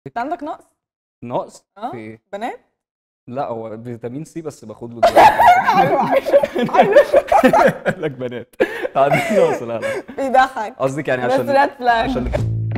انت عندك نقص ناقص اه في ايه بنات لا هو فيتامين سي بس باخد له دلوقتي حلو حلو قال لك بنات عندي ناقص لا لا بيضحك قصدك يعني بس عشان ريد فلاج عشان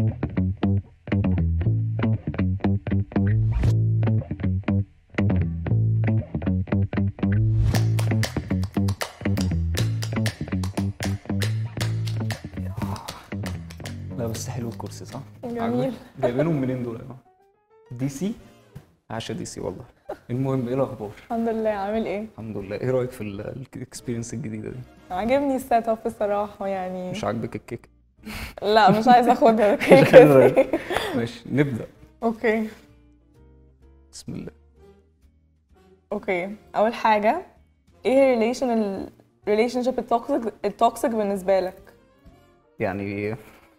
لا بس حلو الكرسي صح؟ جميل عاجبك؟ جايبينهم منين دول يا جماعه؟ دي سي؟ عاشا دي سي والله المهم ايه الاخبار؟ الحمد لله عامل ايه الحمد لله ايه رايك في الاكسبيرينس الجديده دي؟ عاجبني السيت اب الصراحه يعني مش عاجبك الكيك؟ لا مش عايزه اخدها مش عايز كده ماشي نبدا اوكي بسم الله اوكي اول حاجه ايه الريليشن الريليشن شيب التوكسيك التوكسيك بالنسبه لك يعني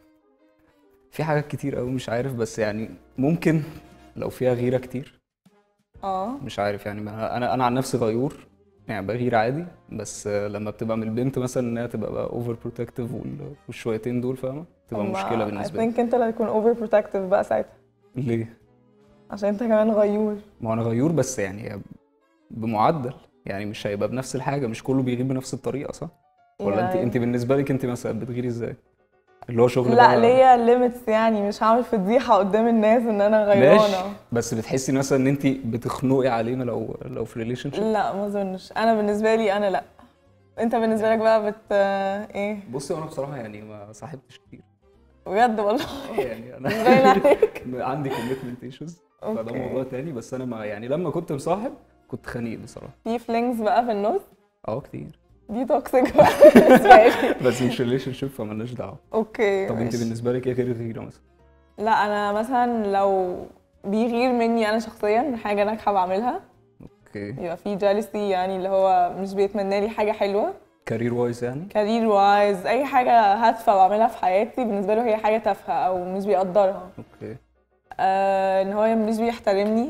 في حاجات كتير قوي مش عارف بس يعني ممكن لو فيها غيره كتير اه مش عارف يعني ما انا انا عن نفسي غيور يعني بغير عادي بس لما بتبقى من البنت مثلا انها تبقى بقى اوفر بروتكتيف والشويتين دول فاهمه تبقى مشكله بالنسبه اي لي ثينك انت اللي هتكون اوفر بروتكتيف بقى ساعتها ليه عشان انت كمان غيور ما هو انا غيور بس يعني هي بمعدل يعني مش هيبقى بنفس الحاجه مش كله بيغير بنفس الطريقه صح ولا انت يعني- انت بالنسبه لك انت مثلا بتغيري ازاي اللي هو شغل لا بقى ليا ليميتس يعني مش هعمل فضيحه قدام الناس ان انا ماشي غيرانه بس بتحسي مثلا ان انت بتخنقي علينا لو لو في ريليشن شيب لا ما اظنش انا بالنسبه لي انا لا انت بالنسبه لك بقى بت ايه بصي انا بصراحه يعني ما صاحبتش كتير بجد والله يعني انا باين عليك عندي كوميتمنت ايشوز فده اوكي موضوع تاني بس انا ما يعني لما كنت مصاحب كنت خنيق بصراحه في فلينجز بقى في النص اه كتير دي توكسيك بقى بالنسبه لي بس مش ريليشن شيب فمالناش دعوه اوكي طب انت ماشي. بالنسبه لك ايه غير الغيره مثلا لا انا مثلا لو بيغير مني انا شخصيا من حاجه ناجحه بعملها اوكي يبقى في جالسي يعني اللي هو مش بيتمنى لي حاجه حلوه كارير وايز يعني كارير وايز اي حاجه هادفه بعملها في حياتي بالنسبه له هي حاجه تافهه او مش بيقدرها اوكي آه ان هو مش بيحترمني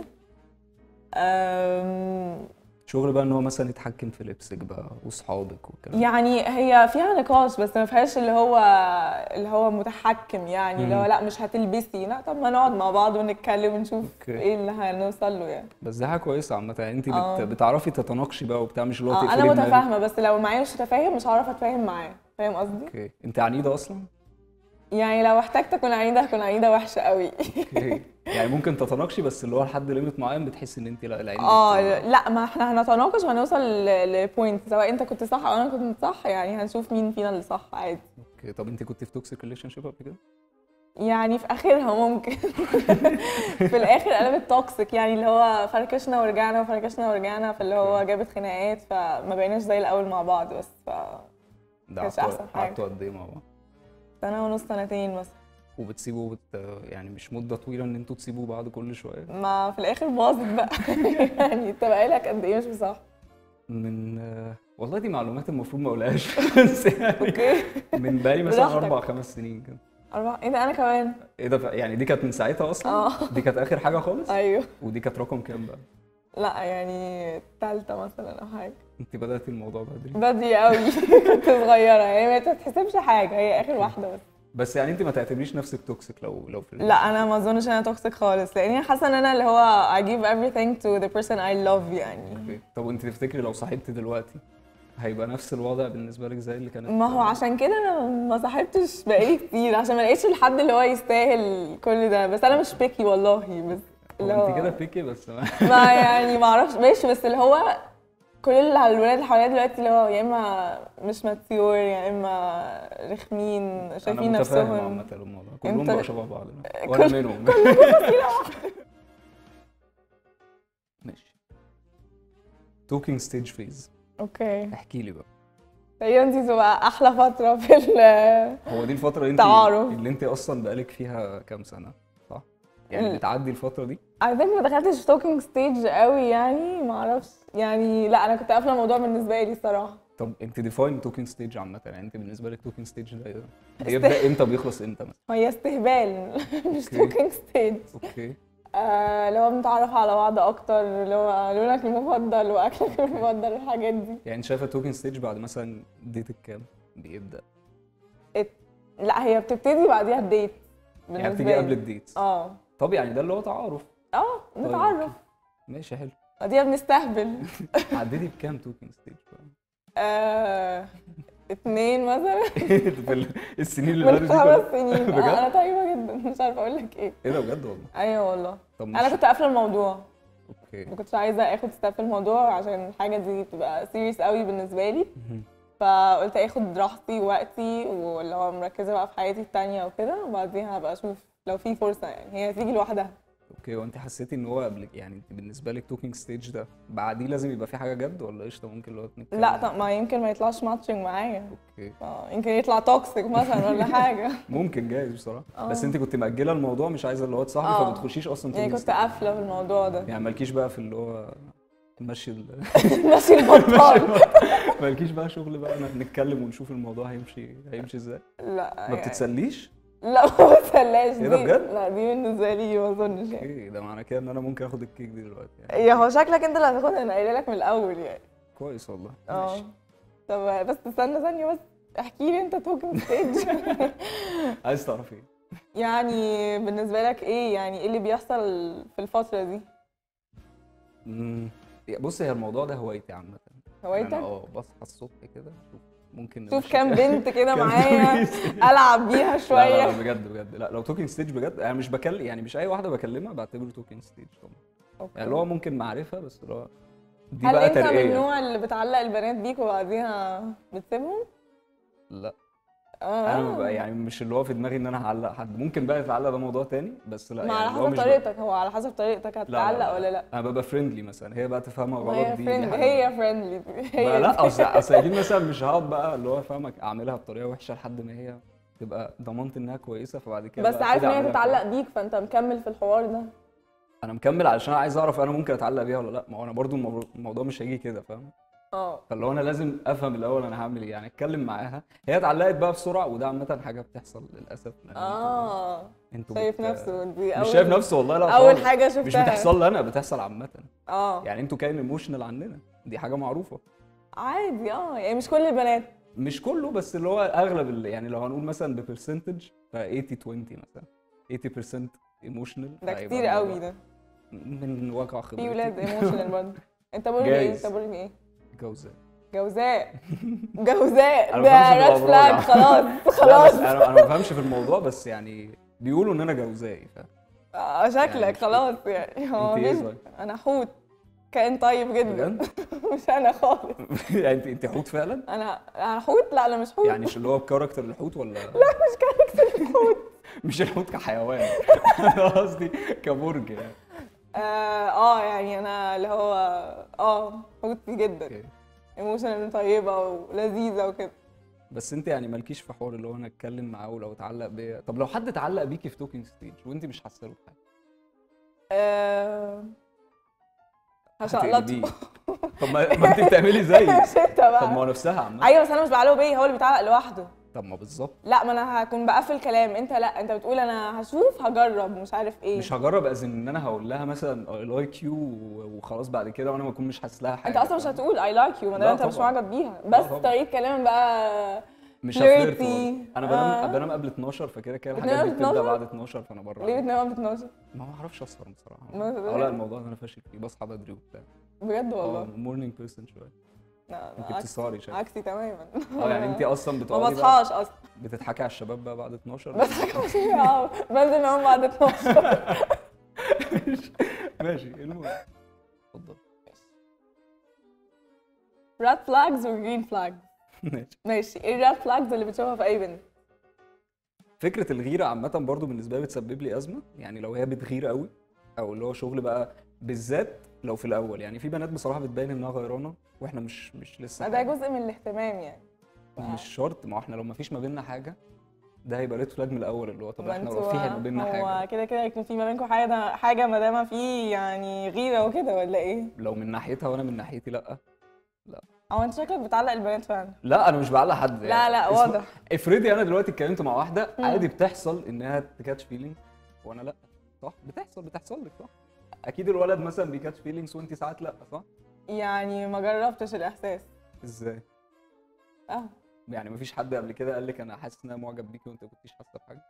آم، شغل بقى ان هو مثلا يتحكم في لبسك بقى واصحابك والكلام ده. يعني هي فيها نقاش بس ما فيهاش اللي هو اللي هو متحكم يعني اللي هو مم. لا مش هتلبسي لا طب ما نقعد مع بعض ونتكلم ونشوف اوكي. ايه اللي هنوصل له يعني بس دي حاجه كويسه عامه يعني انت اه. بت... بتعرفي تتناقشي بقى وبتاع مش اللي هو اه تقفلي انا دماغك. متفاهمه بس لو معايا مش متفاهم مش هعرف اتفاهم معاه فاهم قصدي اوكي انت عنيده اصلا يعني لو احتجت اكون عنيده هكون عنيده وحشه قوي اوكي يعني ممكن تتناقشي بس اللي هو لحد ليميت معين بتحسي ان انت لا العين اه بت- لا ما احنا هنتناقش وهنوصل لبوينت سواء انت كنت صح او انا كنت صح يعني هنشوف مين فينا اللي صح عادي اوكي طب انت كنت في توكسيك ريليشن شيب قبل كده يعني في اخرها ممكن في الاخر قلبت توكسيك يعني اللي هو فركشنا ورجعنا وفركشنا ورجعنا فاللي هو جابت خناقات فما بقيناش زي الاول مع بعض بس ف ده كانش قعدتوا أحسن حاجة. قعدتوا قد ايه مع بعض سنه ونص سنتين مثلا وبتسيبوا بت... يعني مش مده طويله ان انتوا تسيبوا بعض كل شويه ما في الاخر باظت بقى يعني انت بقالك قد ايه مش بصح من آه، والله دي معلومات المفروض ما اقولهاش بس يعني اوكي من بقالي مثلا براحتك. اربع خمس سنين كده أربعة ايه ده انا كمان ايه ده ف- يعني دي كانت من ساعتها اصلا اه دي كانت اخر حاجه خالص ايوه ودي كانت رقم كام بقى لا يعني تالتة مثلا او حاجه انت بداتي الموضوع بدري بدري قوي كنت صغيره يعني ما تتحسبش حاجه هي اخر واحده بس بس يعني انت ما تعتبريش نفسك توكسيك لو لو في لا انا ما اظنش انا توكسيك خالص لاني حاسه ان انا اللي هو I give everything to the person I love يعني اوكي طب وانت تفتكري لو صاحبتي دلوقتي هيبقى نفس الوضع بالنسبه لك زي اللي كانت ما هو عشان كده انا ما صاحبتش بقالي كتير عشان ما لقيتش الحد اللي هو يستاهل كل ده بس انا مش بيكي والله بس اللي هو هو انت كده بيكي بس ما ما يعني ما اعرفش ماشي بس اللي هو كل الولاد اللي حواليا دلوقتي اللي هو يا اما مش ماتيور يا اما رخمين شايفين انا متفاهم نفسهم عامه الموضوع كلهم انت- بقوا شبه بعض وانا كل- منهم ماشي توكينج ستيج فيز اوكي احكي لي بقى تقريبا دي تبقى احلى فتره في ال هو دي الفتره اللي انت تعارف. اللي انت اصلا بقالك فيها كام سنه صح يعني ال- بتعدي الفتره دي I think ما دخلتش في توكينج ستيج قوي يعني ما اعرفش يعني لا انا كنت قافله الموضوع بالنسبه لي الصراحه طب انت ديفاين توكينج ستيج عامه يعني انت بالنسبه لك توكينج ستيج ده بيبدا امتى بيخلص امتى مثلا هي استهبال مش اوكي. توكينج ستيج اوكي آه اللي هو بنتعرف على بعض اكتر اللي هو لونك المفضل واكلك المفضل الحاجات دي يعني شايفه توكينج ستيج بعد مثلا ديت الكام بيبدا لا هي بتبتدي بعديها الديت يعني بالنسبه بتيجي قبل لي الديت اه طب يعني ده اللي هو تعارف اه طيب، نتعرف ماشي حلو ادينا بنستهبل عديتي بكام توكينج ستيج آه... اتنين مثلا في ال- السنين اللي من فاتت دي خمس كلها؟ سنين بجد؟ آه، انا طيبه جدا مش عارفه اقول لك ايه ايه ده بجد والله ايوه والله طب انا مش كنت قافله الموضوع اوكي ما كنتش عايزه اخد ستيب في الموضوع عشان الحاجه دي بتبقى سيريس قوي بالنسبه لي مهم. فقلت اخد راحتي ووقتي واللي هو مركزه بقى في حياتي التانية وكده وبعديها هبقى اشوف لو في فرصه يعني هي هتيجي لوحدها اوكي وانت حسيتي ان هو قبل يعني انت بالنسبه لك توكينج ستيج ده بعديه لازم يبقى في حاجه جد ولا قشطه ممكن اللي هو نتكلم لا طب ما يمكن ما يطلعش ماتشنج معايا اوكي آه، يمكن يطلع توكسيك مثلا ولا حاجه ممكن جايز بصراحه آه. بس انت كنت ماجله الموضوع مش عايزه اللي هو تصاحبي آه. فما تخشيش اصلا يعني talking كنت stage. قافله في الموضوع ده يعني مالكيش بقى في اللي هو تمشي ال... ماشي البطال مالكيش بقى شغل بقى إنك نتكلم ونشوف الموضوع هيمشي هيمشي ازاي لا ما يعني بتتسليش لا ما بتسلاش إيه ده دي بجد؟ لا دي بالنسبه لي ما اظنش يعني اوكي ده معنى كده ان انا ممكن اخد الكيك دي دلوقتي يعني يا هو شكلك انت اللي هتاخدها انا قايله لك من الاول يعني كويس والله اه ماشي. طب بس استنى ثانيه بس احكي لي انت توكن ستيج عايز تعرف ايه يعني بالنسبه لك ايه يعني ايه اللي بيحصل في الفتره دي مم. بص هي الموضوع ده هوايتي عامه يعني هوايتك انا اه بصحى الصبح كده شوف ممكن شوف نمشي كام كده. بنت كده كام معايا talking stage. العب بيها لا لا شويه لا بجد بجد لا لو توكينج ستيج بجد انا مش بكلم يعني مش اي واحده بكلمها بعتبره توكينج ستيج طبعا أوكي. يعني اللي هو ممكن معرفه بس اللي هو دي هل بقى انت من ترقيه النوع اللي بتعلق البنات بيك وبعديها بتسيبهم؟ لا اه انا بقى يعني مش اللي هو في دماغي ان انا هعلق حد ممكن بقى يتعلق ده موضوع تاني بس لا ما يعني على اللي هو حسب مش بقى- طريقتك هو على حسب طريقتك لا، هتتعلق ولا لا انا ببقى فريندلي مثلا هي بقى تفهمها ما غلط هي دي, دي فريند حاجة. هي فريندلي هي بقى دي. لا اصل اصل اكيد مثلا مش هقعد بقى اللي هو فاهمك اعملها بطريقه وحشه لحد ما هي تبقى ضمنت انها كويسه فبعد كده بس بقى عارف ان أبتدي هي أعملها تتعلق كويس. بيك فانت مكمل في الحوار ده انا مكمل علشان عايز اعرف انا ممكن اتعلق بيها ولا لا ما هو انا برضو الموضوع- الموضوع مش هيجي كده فاهم اه فاللي هو انا لازم افهم الاول انا هعمل ايه يعني اتكلم معاها هي اتعلقت بقى بسرعه وده عامه حاجه بتحصل للاسف لأن اه انتوا انتوا شايف بت- نفسه دي مش اول شايف نفسه والله لا اول خالص. حاجه شفتها مش بتحصل لي انا بتحصل عامه اه يعني انتوا كائن ايموشنال عننا دي حاجه معروفه عادي اه يعني مش كل البنات مش كله بس اللي هو اغلب اللي يعني لو هنقول مثلا ببرسنتج ف 80 20 مثلا 80% ايموشنال ده كتير قوي ده من واقع خبرتي في ولاد ايموشنال برضه انت برج ايه جايز. انت برج ايه جوزاء جوزاء جوزاء أنا ده ما بفهمش في ريد الأبراج. فلاج خلاص لا بس خلاص انا انا ما بفهمش في الموضوع بس يعني بيقولوا ان انا جوزائي فاهم آه يعني شكلك مش- خلاص يعني هو انت ايه مفيش طيب؟ انا حوت كائن طيب جدا بجد؟ مش انا خالص يعني انت انت حوت فعلا؟ انا انا حوت لا انا مش حوت يعني مش اللي هو بكاركتر الحوت ولا لا مش كاركتر الحوت مش الحوت كحيوان انا قصدي كبرج يعني اه آه، يعني انا اللي هو اه حوت جدا اوكي ايموشنال طيبه ولذيذه وكده بس انت يعني مالكيش في حوار اللي هو انا اتكلم معاه ولو اتعلق بيا طب لو حد اتعلق بيكي في توكينج ستيج وانت مش حاسه له بحاجه آه هشقلطه هتقلبيه. طب ما, ما انت بتعملي زيي مش انت طب ما هو بقى نفسها عامه ايوه بس انا مش بعلقه بيا هو اللي بيتعلق لوحده طب ما بالظبط لا ما انا هكون بقفل كلام انت لا انت بتقول انا هشوف هجرب مش عارف ايه مش هجرب از ان انا هقول لها مثلا الاي كيو وخلاص بعد كده وانا ما اكون مش حاسس لها حاجه انت اصلا مش فاهم؟ هتقول اي لايك يو ما لا دام انت مش طبعاً. معجب بيها لا بس طبعاً. طريقه كلام بقى مش هفلرت flirty. برضه. انا بنام آه. بنام قبل 12 فكده كده بتنام الحاجات دي قبل بتبدا 12؟ بعد 12 فانا بره ليه بتنام قبل 12 ما بعرفش اسهر بصراحه ما- اه لا الموضوع ده انا فاشل فيه بصحى بدري وبتاع بجد اه والله مورنينج بيرسون شويه لا، انت عكس- بتسهري شكلك عكسي تماما اه يعني انت اصلا ما بتقعدي بقى بصحاش اصلا بتضحكي على الشباب بقى بعد 12 بضحك عشان اه بنزل معاهم بعد 12 ماشي المهم اتفضل ريد فلاجز وجرين فلاجز ماشي ماشي ايه الريد فلاجز اللي بتشوفها في اي بنت فكره الغيره عامه برضو بالنسبه لي بتسبب لي ازمه يعني لو هي بتغير قوي او اللي هو شغل بقى بالذات لو في الاول يعني في بنات بصراحه بتبين انها غيرانه واحنا مش مش لسه ده حاجة. جزء من الاهتمام يعني مش شرط ما هو احنا لو ما فيش ما بيننا حاجه ده هيبقى ريد فلاج من الاول اللي هو طب ما احنا انتوا- لو في ما بيننا حاجه هو كده كده يكون في ما بينكم حاجه حاجه ما دام في يعني غيره وكده ولا ايه؟ لو من ناحيتها وانا من ناحيتي لا او انت شكلك بتعلق البنات فعلا لا انا مش بعلق حد لا يعني. لا اسمع- واضح افرضي انا دلوقتي اتكلمت مع واحده مم. عادي بتحصل انها تكاتش فيلينج وانا لا صح بتحصل بتحصل لك صح اكيد الولد مثلا بيكاتش فيلينجز وانت ساعات لا صح يعني ما جربتش الاحساس ازاي اه يعني مفيش حد قبل كده قال لك انا حاسس ان انا معجب بيكي وانت كنتيش حاسه بحاجه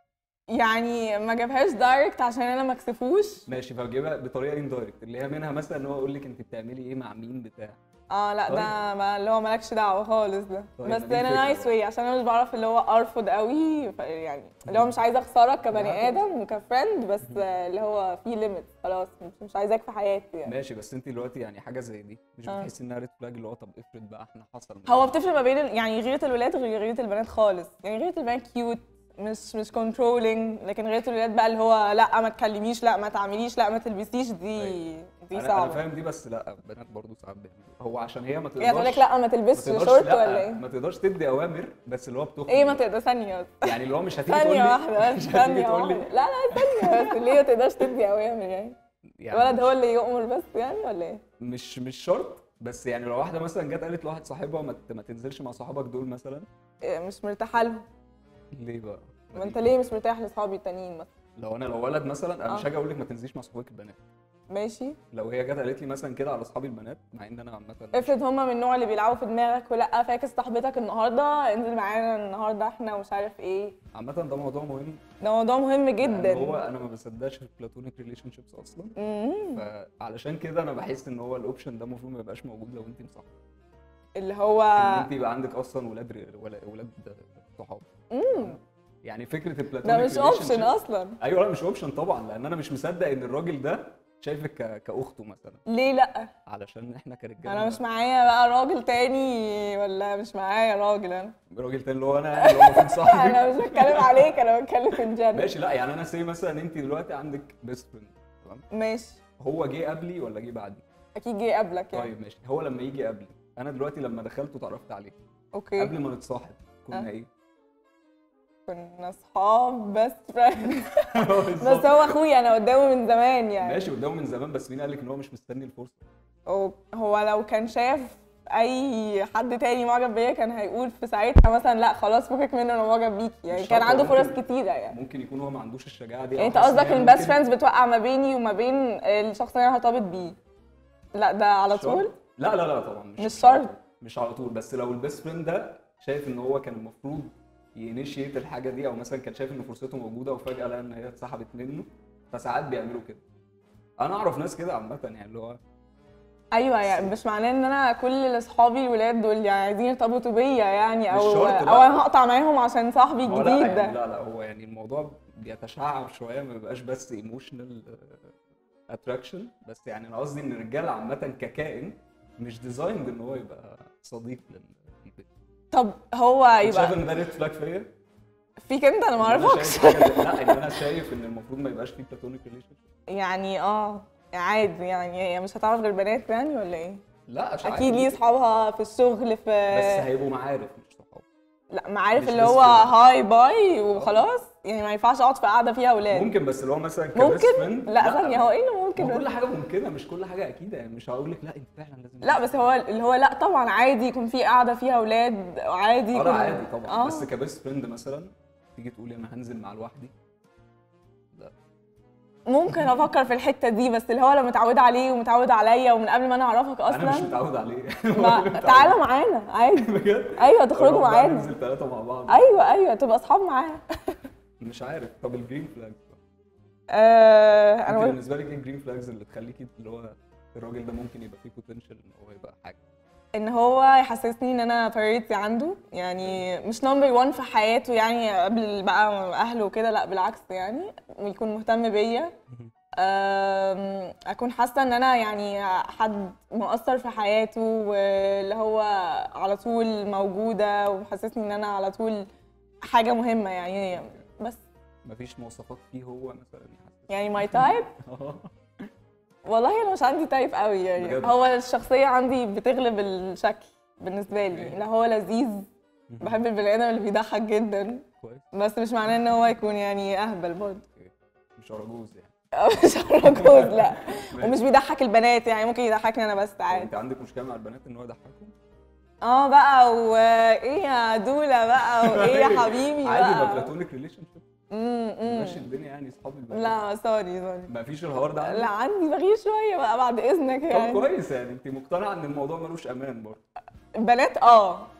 يعني ما جابهاش دايركت عشان انا ما اكسفوش ماشي فبجيبها بطريقه اندايركت اللي هي منها مثلا ان هو يقول لك انت بتعملي ايه مع مين بتاع اه لا طيب. ده ما اللي هو مالكش دعوه خالص ده طيب، بس ما دي انا الفكرة نايس بقى. واي عشان انا مش بعرف اللي هو ارفض قوي ف- يعني اللي هو مش عايزه اخسرك كبني بالعكس. ادم وكفريند بس اللي هو في ليميت خلاص مش, مش عايزاك في حياتي يعني ماشي بس انت دلوقتي يعني حاجه زي دي مش آه. بتحسي انها ريد فلاج اللي هو طب افرض بقى احنا حصل هو بتفرق ما بين ال- يعني غيره الولاد غير غيره البنات خالص يعني غيره البنات كيوت مش مش كنترولينج لكن غيره الولاد بقى اللي هو لا ما تكلميش لا ما تعمليش لا ما تلبسيش دي أيوة. دي انا انا صعبه فاهم دي بس لا البنات برضو ساعات بيعملوا هو عشان هي ما تقدرش هي تقول لك لا ما ما تلبسش تقدرش شورت لا، ولا ايه ما تقدرش تدي اوامر بس اللي هو بتخرج ايه ما تقدر ثانيه بس يعني اللي هو مش هتيجي تقول ثانية لي واحدة بس مش هتيجي ثانية تقول واحدة لي لا لا ثانية بس ليه ما تقدرش تدي أوامر يعني يعني الولد هو اللي يؤمر بس يعني ولا ايه؟ مش مش شرط بس يعني لو واحده مثلا جت قالت لواحد صاحبها ما, ت- ما تنزلش مع صحابك دول مثلا إيه، مش مرتاحة لهم ليه بقى؟ ما انت ليه مش مرتاح لاصحابي التانيين مثلا؟ لو انا لو ولد مثلا انا آه. مش هاجي اقول لك ما تنزليش مع صحابك البنات ماشي لو هي جت قالت لي مثلا كده على اصحابي البنات مع ان انا عامه افرض هما من النوع اللي بيلعبوا في دماغك ولا فاكس صاحبتك النهارده انزل معانا النهارده احنا ومش عارف ايه عامه ده موضوع مهم ده موضوع مهم لأن جدا هو انا ما بصدقش في البلاتونيك ريليشن شيبس اصلا مم. فعلشان كده انا بحس ان هو الاوبشن ده المفروض ما يبقاش موجود لو انت مصاحبه اللي هو ان انت يبقى عندك اصلا ولاد ر- ولا ولاد صحاب مم. يعني فكره البلاتونيك ده مش relationship- اوبشن اصلا ايوه لا مش اوبشن طبعا لان انا مش مصدق ان الراجل ده شايفك ك- كاخته مثلا ليه لا؟ علشان احنا كرجاله انا مش معايا بقى راجل تاني ولا مش معايا راجل انا راجل تاني اللي هو انا يعني اللي هو المفروض صاحبي انا مش بتكلم عليك انا بتكلم في الجنة ماشي لا يعني انا سي مثلا انت دلوقتي عندك بيست فريند تمام ماشي هو جه قبلي ولا جه بعدي اكيد جه قبلك يعني طيب ماشي هو لما يجي قبلي انا دلوقتي لما دخلت وتعرفت عليه اوكي قبل ما نتصاحب كنا آه. ايه كنا اصحاب بس فريند بس بالظبط. هو اخويا انا قدامه من زمان يعني ماشي قدامه من زمان بس مين قال لك ان هو مش مستني الفرصه أو- هو لو كان شاف اي حد تاني معجب بيا كان هيقول في ساعتها مثلا لا خلاص فكك منه انا معجب بيكي يعني مش كان شرط، عنده فرص ممكن- كتيره يعني ممكن يكون هو ما عندوش الشجاعه دي يعني أو انت حاسس إن قصدك هي البيست ممكن- فريندز بتوقع ما بيني وما بين الشخص اللي انا هرتبط بيه لا ده على مش شرط. طول لا لا لا طبعا مش مش على شرط. طول. مش على طول بس لو البيست فريند ده شايف ان هو كان المفروض ينيشيت الحاجه دي او مثلا كان شايف ان فرصته موجوده وفجاه لقى ان هي اتسحبت منه فساعات بيعملوا كده انا اعرف ناس كده عامه يعني اللي هو ايوه يعني مش معناه ان انا كل اصحابي الولاد دول يعني عايزين يرتبطوا بيا يعني مش او شرط، لا. او انا هقطع معاهم عشان صاحبي هو لا الجديد يعني ده لا لا هو يعني الموضوع بيتشعب شويه ما بيبقاش بس ايموشنال اتراكشن بس يعني انا قصدي ان الرجاله عامه ككائن مش ديزايند ان هو يبقى صديق للبنت طب هو انت شايف يبقى ان ده ريد فلاج فيا؟ فيك انت انا ما إن أنا اعرفكش شايف حاجة- لا ان انا شايف ان المفروض ما يبقاش فيه بلاتونيك ريليشن يعني اه عادي يعني هي مش هتعرف غير بنات يعني ولا ايه؟ لا مش عارف. اكيد ليه اصحابها في الشغل في بس هيبقوا معارف مش صحاب لا معارف مش اللي بس هو كده. هاي باي وخلاص يعني ما ينفعش اقعد في قاعده فيها اولاد ممكن بس اللي هو مثلا كبيست ممكن فريند لا ثانيه هو ايه اللي ممكن هو كل حاجه ممكنه مش كل حاجه اكيده يعني مش هقول لك لا انت فعلا لازم لا بس هو اللي هو لا طبعا عادي يكون في قاعده فيها اولاد عادي اه يكون لا عادي طبعا آه. بس كبيست فريند مثلا تيجي تقولي انا هنزل مع لوحدي لا ممكن افكر في الحته دي بس اللي هو لو متعوده عليه ومتعود عليا ومن قبل ما انا اعرفك انا مش اصلا متعود عليه ما تعالى معانا عادي بجد ايوه تخرجوا نروح بقى معانا ننزل ثلاثه مع بعض ايوه ايوه تبقى اصحاب معانا مش عارف طب الجرين فلاج آه انت انا قلت بالنسبه لك ايه الجرين فلاجز اللي تخليكي اللي هو الراجل ده ممكن يبقى فيه بوتنشال ان هو يبقى حاجه ان هو يحسسني ان انا priority عنده يعني مش نمبر 1 في حياته يعني قبل بقى اهله وكده لا بالعكس يعني ويكون مهتم بيا أم، اكون حاسه ان انا يعني حد مؤثر في حياته واللي هو على طول موجوده ومحسسني ان انا على طول حاجه مهمه يعني بس مفيش مواصفات فيه هو مثلا يحسس يعني ماي تايب والله انا مش عندي تايب قوي يعني بجد؟ هو الشخصيه عندي بتغلب الشكل بالنسبه لي اللي هو لذيذ بحب البني ادم اللي بيضحك جدا كويس بس مش معناه ان هو يكون يعني اهبل برضه اوكي مش أراجوز يعني مش رجوز لا ومش بيضحك البنات يعني ممكن يضحكني انا بس عادي انت عندك مشكله مع البنات ان هو يضحكهم اه بقى وايه يا دوله بقى وايه يا حبيبي عادي يبقى بقى بلاتونيك ريليشن شيب امم ماشي الدنيا يعني اصحاب البنات لا سوري سوري مفيش الحوار ده عندك؟ لا عندي بغير شويه بقى بعد اذنك طب يعني كويس يعني انت مقتنعه ان الموضوع ملوش امان برضه البنات اه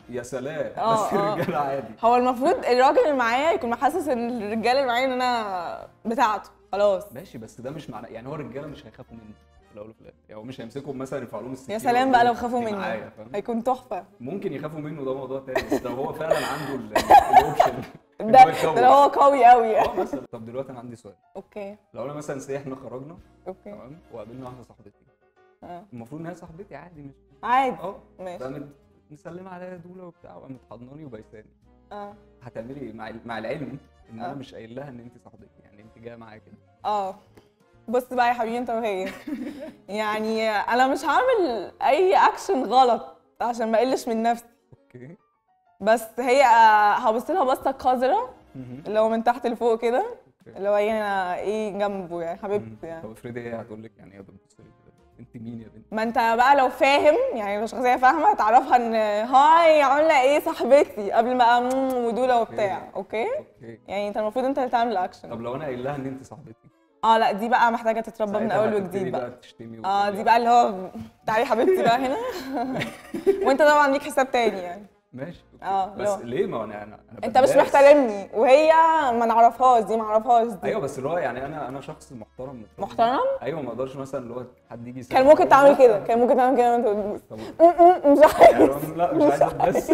يا سلام آه، بس آه. الرجاله عادي هو المفروض الراجل اللي معايا يكون محسس ان الرجاله اللي معايا ان انا بتاعته خلاص ماشي بس ده مش معناه يعني هو الرجاله مش هيخافوا منه في الاول وفي الاخر يعني هو مش هيمسكهم مثلا يرفعوا لهم السكين يا سلام بقى لو خافوا دي مني معايا فاهم هيكون تحفه ممكن يخافوا منه ده موضوع تاني بس لو هو فعلا عنده ال- الاوبشن إن ده هو ده يكون. لو هو قوي قوي اه مثلا طب دلوقتي انا عندي سؤال اوكي لو انا مثلا سي احنا خرجنا اوكي تمام وقابلنا واحده صاحبتي آه. المفروض ان هي صاحبتي عادي مش عادي اه ماشي فقامت مسلمه عليا دوله وبتاع وقامت حضناني وبيساني اه هتعملي ايه مع مع العلم ان انا آه. مش قايل لها ان انت صاحبتي يعني انت جايه معايا كده اه بص بقى يا حبيبي انت وهي يعني انا مش هعمل اي اكشن غلط عشان ما اقلش من نفسي اوكي بس هي آه، هبص لها بصه قذره مهم. اللي هو من تحت لفوق كده اوكي اللي هو يعني انا ايه جنبه يعني حبيبتي مم. يعني طب افرضي هي هتقول لك يعني ايه بتبص لي كده انت مين يا بنت ما انت بقى لو فاهم يعني لو شخصيه فاهمه تعرفها ان هاي عامله ايه صاحبتي قبل ما أمم ودوله وبتاع اوكي اوكي يعني انت المفروض انت اللي تعمل طب الاكشن لو انا قايل لها ان انت صاحبتي اه لا دي بقى محتاجه تتربى من ساعتها اول هتبتدي وجديد بقى تشتمي اه وتقولي دي بقى اللي هو تعالي حبيبتي بقى هنا وانت طبعا ليك حساب تاني يعني ماشي أوكي. اه، بس لو. ليه ما هو انا انا أنا انت مش بداس. محترمني وهي ما نعرفهاش دي ما اعرفهاش دي ايوه بس اللي هو يعني انا انا شخص محترم متربي. محترم ايوه ما اقدرش مثلا اللي هو حد يجي كان يسلم ممكن عليا. تعمل لا. كده كان ممكن تعمل كده وانت بتبوس طب م- م- مش يعني عايز هو- لا مش عايز بس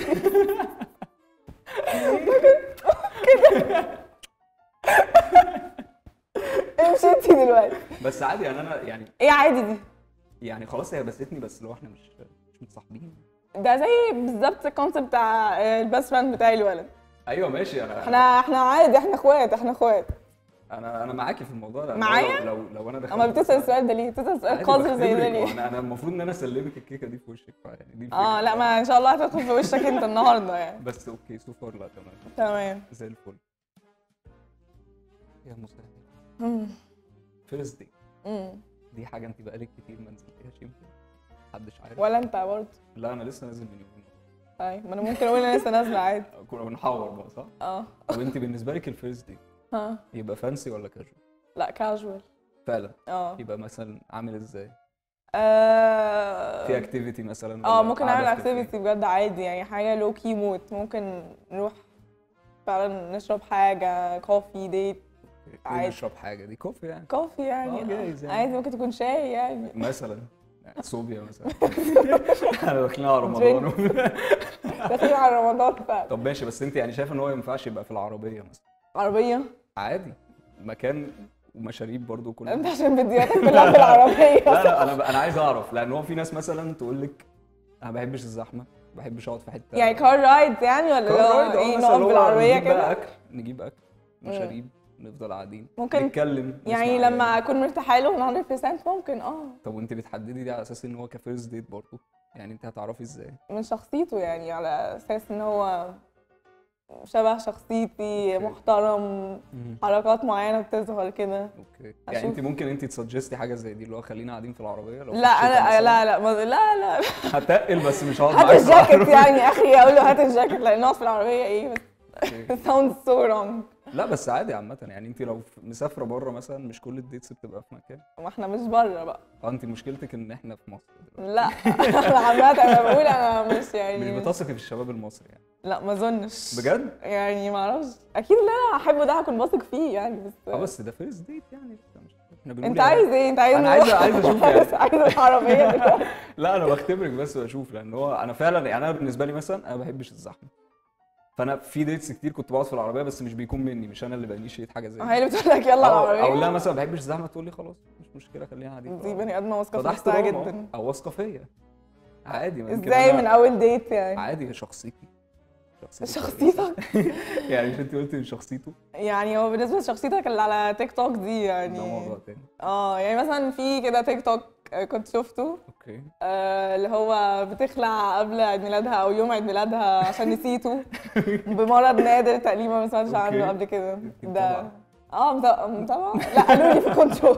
امشي انت دلوقتي بس عادي يعني انا يعني ايه عادي دي يعني خلاص هي بستني بس لو احنا مش مش متصاحبين ده زي بالظبط الكونسيبت بتاع البيست فريند بتاعي الولد ايوه ماشي انا احنا احنا عادي احنا اخوات احنا اخوات انا انا معاكي في الموضوع ده معايا؟ لو لو, لو انا دخلت اما بتسال السؤال ده ليه بتسال سؤال عادي قذر زي ده بختبرك. ليه انا انا المفروض ان انا اسلمك الكيكه دي في وشك يعني دي الفكرة. اه لا ما ان شاء الله هتدخل في وشك انت النهارده يعني بس اوكي سو فار لا تمام تمام زي الفل يا مسهل مم. فيرست دي مم. دي حاجه انت بقالك كتير ما نزلتيهاش يمكن محدش عارف ولا انت برضه لا انا لسه نازل من يومين طيب ما انا ممكن اقول انا لسه نازله عادي كنا بنحور بقى صح؟ اه طب انت بالنسبه لك الفيرست دي ها يبقى فانسي ولا كاجوال؟ لا كاجوال فعلا اه يبقى مثلا عامل ازاي؟ آه، في اكتيفيتي مثلا اه ولا ممكن قاعدة نعمل في كافيه؟ اكتيفيتي بجد عادي يعني حاجه لو كي موت ممكن نروح فعلا نشرب حاجه كوفي ديت إيه، عادي. نشرب حاجه دي كوفي يعني كوفي يعني اه، جايز يعني. عادي ممكن تكون شاي يعني مثلا يعني صوبيا مثلا احنا داخلين على رمضان داخلين على رمضان فعلا طب ماشي بس انت يعني شايف ان هو ما ينفعش يبقى في العربيه مثلا عربيه عادي مكان ومشاريب برضو كل انت عشان فيديوهاتك كلها في العربيه لا لا انا انا عايز اعرف لان هو في ناس مثلا تقول لك انا ما بحبش الزحمه ما بحبش اقعد في حته يعني كار رايد يعني ولا كار اللي هو رايد، اه، ايه مثلا نقف اللي هو بالعربيه نجيب بقى كده اكل نجيب اكل مشاريب نفضل قاعدين ممكن نتكلم يعني نسمع لما أغاني. اكون مرتاحه له 100% ممكن اه طب وانت بتحددي دي على اساس ان هو كفيرست ديت برضه يعني انت هتعرفي ازاي من شخصيته يعني على اساس ان هو شبه شخصيتي محترم حركات معينه بتظهر كده اوكي يعني أشوف. انت ممكن انت تسجستي حاجه زي دي اللي هو خلينا قاعدين في العربيه لو في لا الشتا انا مثلاً. لا لا ما- لا لا هتقل بس مش هقعد هات معاك في الجاكيت العربية. يعني اخي اقول له هات الجاكيت لان نقعد في العربيه ايه بس اوكي. sounds so wrong لا بس عادي عامه يعني انت لو في- مسافره بره مثلا مش كل الديتس بتبقى في مكان ما احنا مش بره بقى اه انت مشكلتك ان احنا في مصر دلوقتي لا انا عامه انا بقول انا مش مش يعني بتثقي في الشباب المصري يعني لا ما اظنش بجد؟ يعني ما اعرفش اكيد اللي انا احبه ده هكون واثق فيه يعني بس اه بس ده فيرست ديت يعني لسه مش احنا بنقول انت يعني- عايز ايه انت عايز أنا عايز- عايز أشوف يعني. عايز العربيه دلوقتي لا انا بختبرك بس بشوف لان هو انا فعلا يعني انا بالنسبه لي مثلا انا ما بحبش الزحمه فانا في ديتس كتير كنت بقعد في العربيه بس مش بيكون مني مش انا اللي بانيشيت حاجه زي هي اللي بتقول لك يلا اه العربيه او لا مثلا ما بحبش الزحمه تقول لي خلاص مش مشكله خلينا قاعدين في دي العربية. بني ادمه واثقه في فده نفسها احترام اه. جدا او واثقه فيا عادي ما يمكن ازاي أنا- من اول ديت يعني عادي شخصيتي شخصيتي شخصيتك كويسة. يعني مش انت قلتي من شخصيته يعني هو بالنسبه لشخصيتك اللي على تيك توك دي ده يعني موضوع تاني اه يعني مثلا في كده تيك توك آه، كنت شفته اوكي آه، اللي هو بتخلع قبل عيد ميلادها او يوم عيد ميلادها عشان نسيته بمرض نادر تقريبا ما سمعتش عنه أوكي. قبل كده انتي ده متابعة؟ اه متابعة متابعة لا قالوا لي في كنترول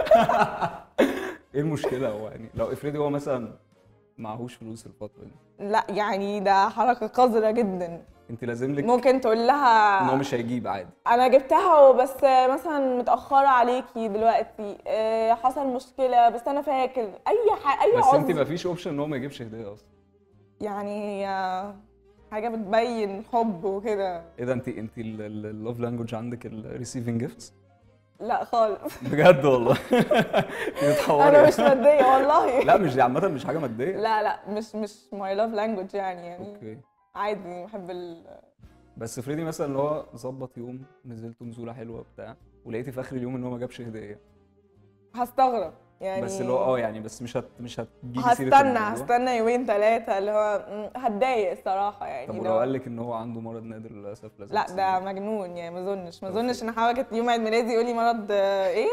ايه المشكله هو يعني لو افرضي هو مثلا معهوش فلوس الفتره دي لا يعني ده حركة قذرة جدا انت لازم لك ممكن تقول ان هو لها مش هيجيب عادي انا جبتها بس مثلا متأخرة عليكي دلوقتي آه، حصل مشكلة بس انا فاكر اي حاجة اي بس انت عذر ما فيش اوبشن ان هو ما يجيبش هديه اصلا يعني هي حاجه بتبين حب وكده ايه ده انت انت اللوف لانجوج عندك الريسيفنج جيفتس لا خالص بجد والله انت بتحوري انا مش ماديه والله لا مش دي عامه مش حاجه ماديه لا لا مش مش ماي لاف لانجوج يعني يعني اوكي عادي بحب ال بس فريدي مثلا اللي هو ظبط يوم نزلت نزوله حلوه بتاع ولقيتي في اخر اليوم ان هو ما جابش هديه هستغرب يعني بس اللي هو اه يعني بس مش هت مش هتجيبي سيره هستنى الموضوع. هستنى يومين ثلاثة اللي هو م، هتضايق الصراحة يعني طب لو- ولو قال لك ان هو عنده مرض نادر للاسف لازم لا تسيبيه. ده مجنون يعني ما اظنش ما طب اظنش ان حضرتك يوم عيد ميلادي يقول لي مرض آه، ايه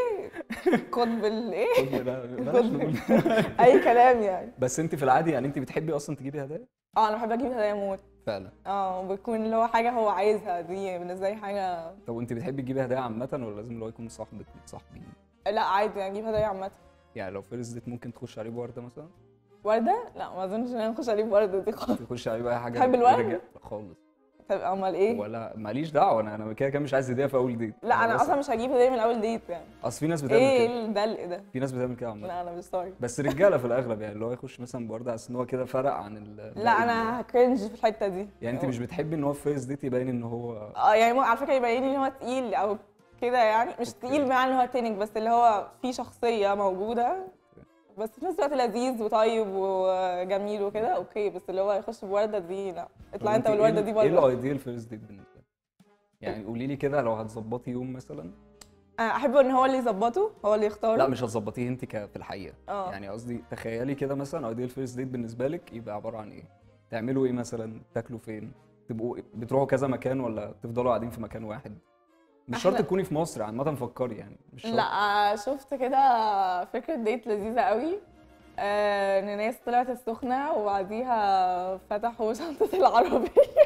قطب الايه خد لا بلاش نقول اي كلام يعني بس انت في العادي يعني انت بتحبي اصلا تجيبي هدايا اه انا بحب اجيب هدايا موت فعلا اه وبتكون اللي هو حاجة هو عايزها دي بالنسبة لي حاجة طب وانت بتحبي تجيبي هدايا عامه ولا لازم اللي هو يكون صاحبك متصاحبين لا عادي يعني اجيب هدايا عامة يعني لو فيرست ديت ممكن تخش عليه بورده مثلا وردة؟ لا ما اظنش ان انا نخش عليه بوردة دي خالص تخش عليه بقى حاجه تحب الورد؟ رجع- لا خالص طب امال ايه؟ ولا ماليش دعوه انا انا كده كده مش عايز هديه في اول ديت لا انا بس- اصلا مش هجيب هدايا من اول ديت يعني اصل في ناس بتعمل ايه كده الدلق ده؟ في ناس بتعمل كده عامه لا انا مش سوري بس رجاله في الاغلب يعني اللي هو يخش مثلا بورده على ان هو كده فرق عن ال لا انا هكرنج في الحتة دي يعني انت مش بتحبي ان هو في فيرست ديت يبين ان هو اه يعني مو- على فكره يبين لي ان هو تقيل او كده يعني مش أوكي. تقيل بمعنى ان هو تنك بس اللي هو في شخصيه موجوده بس في نفس الوقت لذيذ وطيب وجميل وكده اوكي بس اللي هو يخش بورده دي لا اطلع انت طب والورده ايه دي ال- ايه بره الايديال فيرست ديت بالنسبه لك؟ يعني قولي لي كده لو هتظبطي يوم مثلا انا احب ان هو اللي يظبطه هو اللي يختاره لا مش هتظبطيه انت ك- في الحقيقه اه يعني قصدي تخيلي كده مثلا ايديال فيرست ديت بالنسبه لك يبقى عباره عن ايه تعملوا ايه مثلا تاكلوا فين تبقوا بتروحوا كذا مكان ولا تفضلوا قاعدين في مكان واحد مش شرط إحنا- تكوني في مصر عامه فكري يعني مش شرط لا شفت كده فكره ديت لذيذه قوي آه، ان ناس طلعت السخنه وبعديها فتحوا شنطه العربيه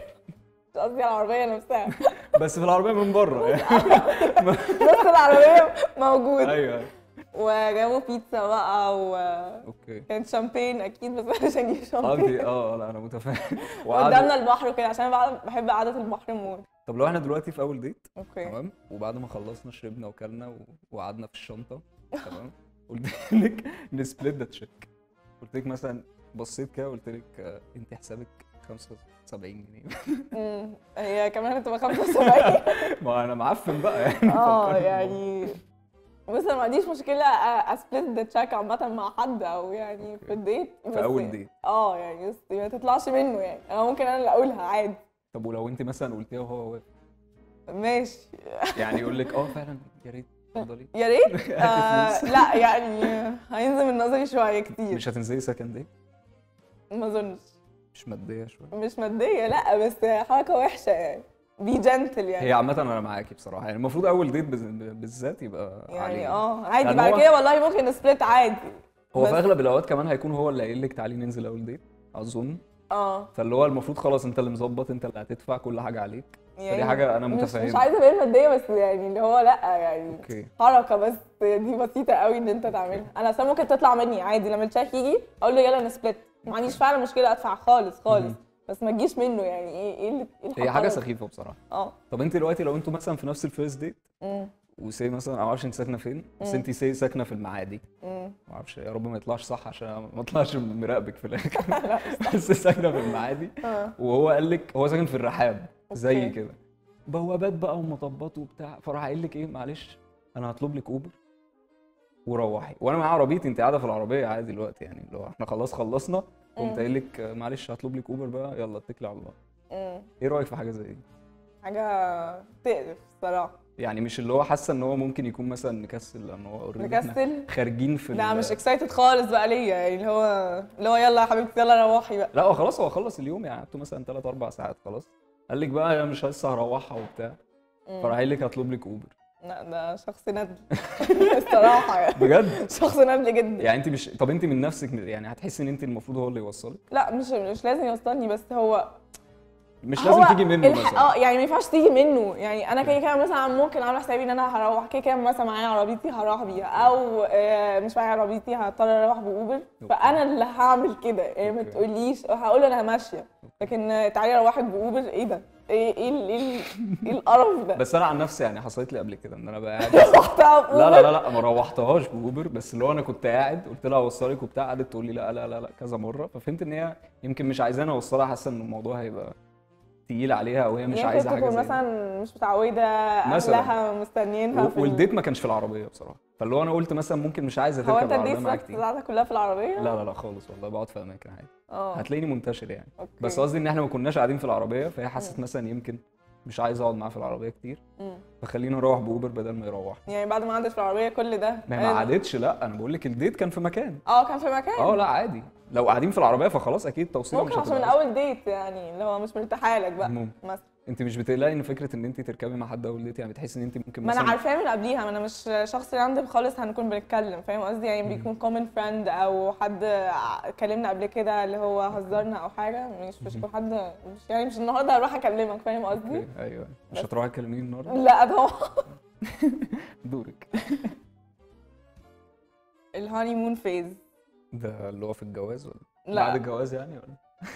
مش قصدي العربيه نفسها بس في العربيه من بره يعني بس العربيه موجود ايوه وجابوا بيتزا بقى اوكي وكان شامبين اكيد بس انا مش هجيب اه انت شامبين اه لا انا متفاهم قدامنا وقعدوا البحر وكده عشان انا بقى- بحب قعده البحر موت طب لو احنا دلوقتي في اول ديت اوكي تمام وبعد ما خلصنا شربنا وكلنا و- وقعدنا في الشنطه تمام قلت لك نسبليت ذا تشيك قلت لك مثلا بصيت كده قلت لك آه، انت حسابك 75 جنيه أمم، هي كمان هتبقى 75 ما انا معفن بقى يعني اه فكرت يعني بس أنا ما عنديش مشكله اسبليت ذا تشيك عامه مع حد او يعني في الديت بس في اول ديت اه يعني بس ما تطلعش منه يعني انا ممكن انا اللي اقولها عادي طب ولو انت مثلا قلتيها وهو واقف ماشي يعني يقول لك اه فعلا يا ريت اتفضلي يا ريت هاتي آه فلوس. لا يعني هينزل من نظري شويه كتير مش هتنزلي سكند ديت ما اظنش مش ماديه شويه مش مادية لا بس حركة وحشة يعني بي جنتل يعني هي عامة أنا معاكي بصراحة يعني المفروض أول ديت بز- بالذات يبقى يعني عليه اه عادي يعني بعد هو- كده والله ممكن نسبلت عادي هو بس- في أغلب الأوقات كمان هيكون هو اللي قايل لك تعالي ننزل أول ديت أظن اه فاللي هو المفروض خلاص أنت اللي مظبط أنت اللي هتدفع كل حاجة عليك يعني فدي حاجة أنا مش مش متفهمها عايزة ابين مادية بس يعني اللي هو لا يعني أوكي حركة بس دي بسيطة قوي ان انت تعملها انا اصلا ممكن تطلع مني عادي لما الشيك يجي اقول له يلا نسبلت ما عنديش فعلا مشكلة ادفع خالص خالص مهم. بس ما تجيش منه يعني ايه ايه اللي ايه هي حاجة الحقارة دي؟ سخيفة بصراحة اه طب أنت دلوقتي لو أنتوا مثلا في نفس الفيرست ديت أمم، وسي مثلا أنا معرفش أنت ساكنة فين بس مم. أنت سي ساكنة في المعادي أمم. معرفش يا رب ما يطلعش صح عشان أنا ما اطلعش مراقبك في الاخر لا مش بس ساكنه في المعادي اه وهو قال لك هو ساكن في الرحاب زي أوكي. كده بوابات بقى ومطبات وبتاع فراح قايل لك ايه معلش انا هطلب لك اوبر وروحي وانا معايا عربيتي انت قاعده في العربيه عادي دلوقتي يعني لو احنا خلاص خلصنا قمت مم. قايل لك آه، معلش هطلب لك اوبر بقى يلا اتكلي على الله أمم. ايه رايك في حاجه زي دي حاجة تقرف الصراحة يعني مش اللي هو حاسه ان هو ممكن يكون مثلا نكسل لان هو اوريدي احنا مكسل خارجين في لا ال- مش اكسايتد خالص بقى ليا يعني اللي هو اللي هو يلا يا حبيبتي يلا روحي بقى لا هو خلاص هو خلص اليوم يعني قعدتوا مثلا 3 4 ساعات خلاص قال لك بقى يا مش لسه هروحها وبتاع مم. فراح قايل لك هطلب لك اوبر لا ده شخص ندل الصراحة يعني بجد شخص ندل جدا يعني انت مش طب انت من نفسك يعني هتحسي ان انت المفروض هو اللي يوصلك لا مش مش لازم يوصلني بس هو مش هو لازم تيجي منه الح- مثلا اه يعني ما ينفعش تيجي منه يعني انا كده كده مثلا ممكن اعمل حسابي ان انا هروح كده كده مثلا معايا عربيتي هروح بيها او آه، مش معايا عربيتي هضطر اروح باوبر فانا اللي هعمل كده يعني ما أوكي. تقوليش هقول له انا ماشيه لكن آه، تعالي روحك باوبر ايه ده؟ ايه ايه ال- ايه ال- ايه القرف ده؟ بس انا عن نفسي يعني حصلت لي قبل كده ان انا بقى قاعد رحتها لا بأوبر؟ لا لا لا ما روحتهاش باوبر بس اللي هو انا كنت قاعد قلت لها اوصلك وبتاع قعدت تقول لي لا لا لا لا كذا مره ففهمت ان هي يمكن مش عايزاني اوصلها حاسه ان الموضوع هيبقى تقيل عليها او هي مش يمكن عايزه حاجه تكون زي دي. مثلا مش متعوده مثلاً. اهلها مستنيينها و- في ال- والديت ما كانش في العربيه بصراحه فاللي هو انا قلت مثلا ممكن مش عايزه هو تركب انت العربيه الديتس معايا كتير بتاعتك كلها في العربيه؟ لا لا لا خالص والله بقعد في اماكن عادي اه هتلاقيني منتشر يعني اوكي بس قصدي ان احنا ما كناش قاعدين في العربيه فهي حست مثلا يمكن مش عايز اقعد معاه في العربيه كتير مم. فخلينا نروح باوبر بدل ما يروح يعني بعد ما قعدت في العربيه كل ده ما هي ما قال- قعدتش لا انا بقول لك الديت كان في مكان اه كان في مكان اه لا عادي لو قاعدين في العربيه فخلاص اكيد توصيله مش ممكن عشان من هتبقى اول ديت يعني اللي هو مش مرتاحه لك بقى ممكن. مثلا انت مش بتقلقي ان فكره ان انت تركبي مع حد اول ديت يعني بتحسي ان انت ممكن ما انا مثلا عارفاه من قبليها ما انا مش شخص راندم خالص هنكون بنتكلم فاهم قصدي يعني بيكون كومن فريند او حد ع- كلمنا قبل كده اللي هو هزرنا او حاجه مش مش بيكون حد مش يعني مش النهارده هروح اكلمك فاهم قصدي اوكي ايوه مش بس. هتروحي تكلميني النهارده لا ده هو دورك الهاني مون فيز ده اللي هو في الجواز ولا لا. بعد الجواز يعني ولا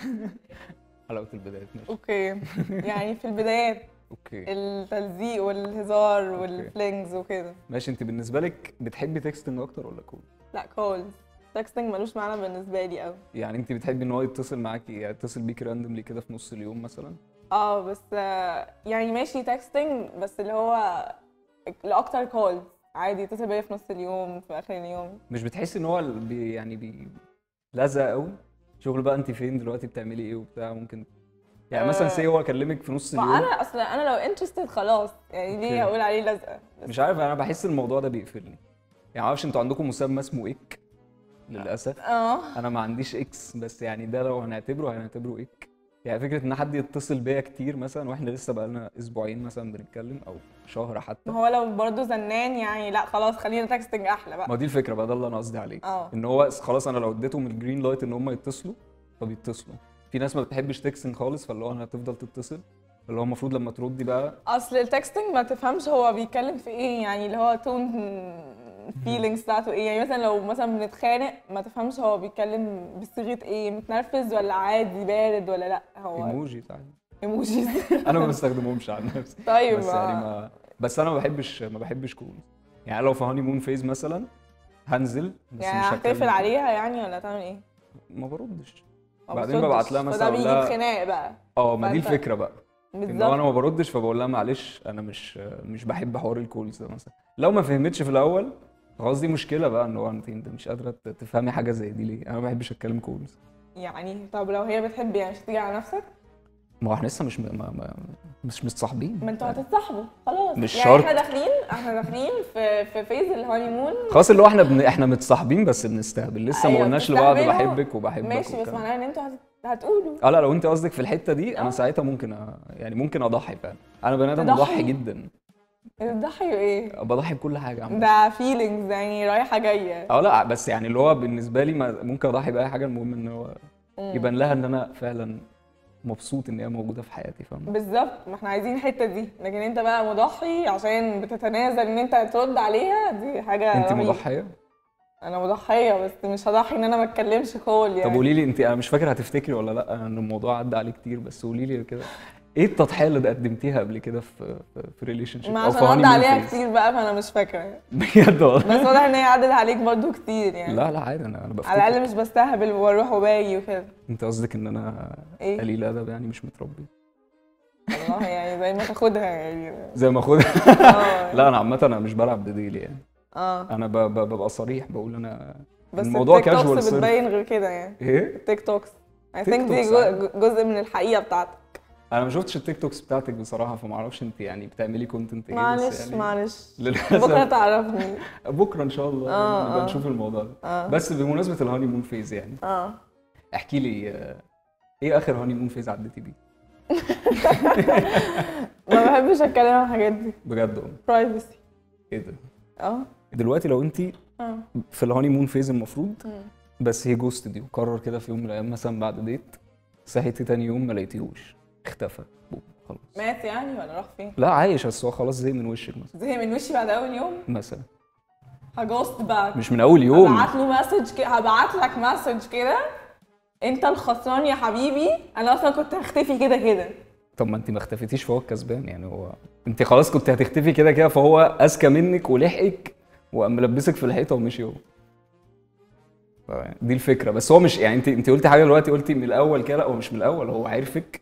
حلاوه البدايات ماشي اوكي يعني في البدايات اوكي التلزيق والهزار والفلينجز وكده ماشي انت بالنسبه لك بتحبي تكستنج اكتر ولا كول لا كولز تكستنج ملوش معنى بالنسبه لي قوي يعني انت بتحبي ان هو يتصل معاكي يعني يتصل بيكي راندملي كده في نص اليوم مثلا اه بس آه، يعني ماشي تكستنج بس اللي هو لاكتر كولز عادي يتصل بيا في نص اليوم في اخر اليوم مش بتحسي ان هو ال- بي يعني بي لزق قوي شغل بقى انت فين دلوقتي بتعملي ايه وبتاع ممكن يعني مثلا آه. سي هو كلمك في نص ما اليوم انا اصلا انا لو انترستد خلاص يعني أوكي. ليه هقول عليه لازقه بس مش عارف انا بحس الموضوع ده بيقفلني يعني معرفش انتوا عندكم مسمى اسمه اك للاسف اه انا ما عنديش اكس بس يعني ده لو هنعتبره هنعتبره اك يعني فكره ان حد يتصل بيا كتير مثلا واحنا لسه بقالنا اسبوعين مثلا بنتكلم او شهر حتى ما هو لو برضه زنان يعني لا خلاص خلينا تكستنج احلى بقى ما دي الفكره بقى ده اللي انا قصدي عليه اه ان هو خلاص انا لو اديتهم الجرين لايت ان هم يتصلوا فبيتصلوا في ناس ما بتحبش تكسن خالص فاللي هو انا هتفضل تتصل اللي هو المفروض لما تردي بقى اصل التكستنج ما تفهمش هو بيتكلم في ايه يعني اللي هو تون فيلينجز بتاعته ايه يعني مثلا لو مثلا بنتخانق ما تفهمش هو بيتكلم بصيغه ايه متنرفز ولا عادي بارد ولا لا هو ايموجي تعالى ايموجيز انا ما بستخدمهمش عن نفسي طيب بس يعني ما بس انا ما بحبش ما بحبش كول يعني لو في هاني مون فيز مثلا هنزل بس يعني مش هتقفل هتكلم. عليها يعني ولا هتعمل ايه؟ ما بردش ما بعدين بتردش. ببعت لها مثلا فده أقول بيجيب لها- خناق بقى اه ما دي فأنت- الفكره بقى ان هو انا بالظبط ما بردش فبقول لها معلش انا مش مش بحب حوار الكولز ده مثلا لو ما فهمتش في الاول خلاص دي مشكله بقى ان هو انت انت مش قادره ت- تفهمي حاجه زي دي ليه انا ما بحبش اتكلم كولز يعني طب لو هي بتحب يعني مش هتيجي على نفسك ما هو احنا لسه مش م- ما ما مش متصاحبين ما انتوا هتتصاحبوا خلاص مش يعني شرط. احنا داخلين احنا داخلين في في فيز الهاني مون خلاص اللي هو احنا بن... احنا متصاحبين بس بنستهبل لسه ما أيوة، قلناش لبعض بتستهبلوا. بحبك وبحبك ماشي بس والكلام ده. معناه ان انتوا هت- هتقولوا اه لا لو انت قصدك في الحته دي انا اه. ساعتها ممكن أ... يعني ممكن اضحي فعلا انا بني ادم تضحي؟ مضحي جدا تضحي ايه؟ بضحي بكل حاجه عامه ده فيلينجز يعني رايحه جايه اه لا بس يعني اللي هو بالنسبه لي ما ممكن اضحي باي حاجه المهم ان هو مم. يبان لها ان انا فعلا مبسوط ان هي موجوده في حياتي فاهم بالظبط ما احنا عايزين الحته دي لكن انت بقى مضحي عشان بتتنازل ان انت ترد عليها دي حاجه انت رهيبة. مضحيه انا مضحيه بس مش هضحي ان انا ما اتكلمش كول يعني طب قولي لي انت انا مش فاكر هتفتكري ولا لا ان الموضوع عدى عليه كتير بس قولي لي كده ايه التضحيه اللي قدمتيها قبل كده في في, في ريليشن شيب ما او في عشان honeymoon عدى عليها phase؟ كتير بقى فانا مش فاكره بجد والله بس واضح ان هي عدت عليك برضو كتير يعني لا لا عادي انا انا على بفتكر الاقل مش بستهبل واروح وباجي وكده انت قصدك ان انا ايه قليل ادب يعني مش متربي والله يعني زي ما تاخدها يعني زي ما اخدها اه لا انا عامه انا مش بلعب بديلي يعني اه انا ب- ب- ببقى صريح بقول انا بس الموضوع التيك توكس casual صرف. بتبين غير كده يعني ايه التيك توكس I تيك think دي توكس جو- عادي. جزء من الحقيقه بتاعتك انا ما شفتش التيك توكس بتاعتك بصراحه فما اعرفش انت يعني بتعملي كونتنت ايه بس معلش يعني معلش للاسف بكره تعرفني بكره ان شاء الله آه، يعني نبقى آه. نشوف الموضوع ده اه بس بمناسبه الهاني مون فيز يعني اه احكي لي آه، ايه اخر هاني مون فيز عديتي بيه ما بحبش اتكلم عن الحاجات دي بجد والله برايفسي ايه ده اه دلوقتي لو انت اه في الهاني مون فيز المفروض مم. بس هي جوست دي وقرر كده في يوم من الايام مثلا بعد ديت صحيتي تاني يوم ما لقيتيهوش اختفى بوم، خلاص مات يعني ولا راح فين؟ لا عايش بس هو خلاص زي من وشك مثلا زهق من وشي بعد اول يوم مثلا هجوست باك مش من اول يوم هبعت له مسج كده هبعت لك مسج كده انت الخسران يا حبيبي انا اصلا كنت هختفي كده كده طب ما انت ما اختفيتيش فهو الكسبان يعني هو انت خلاص كنت هتختفي كده كده فهو اذكى منك ولحقك وقام ملبسك في الحيطه ومشي هو ف- دي الفكره بس هو مش يعني انت انت قلتي حاجه دلوقتي قلتي من الاول كده لا هو مش من الاول هو عارفك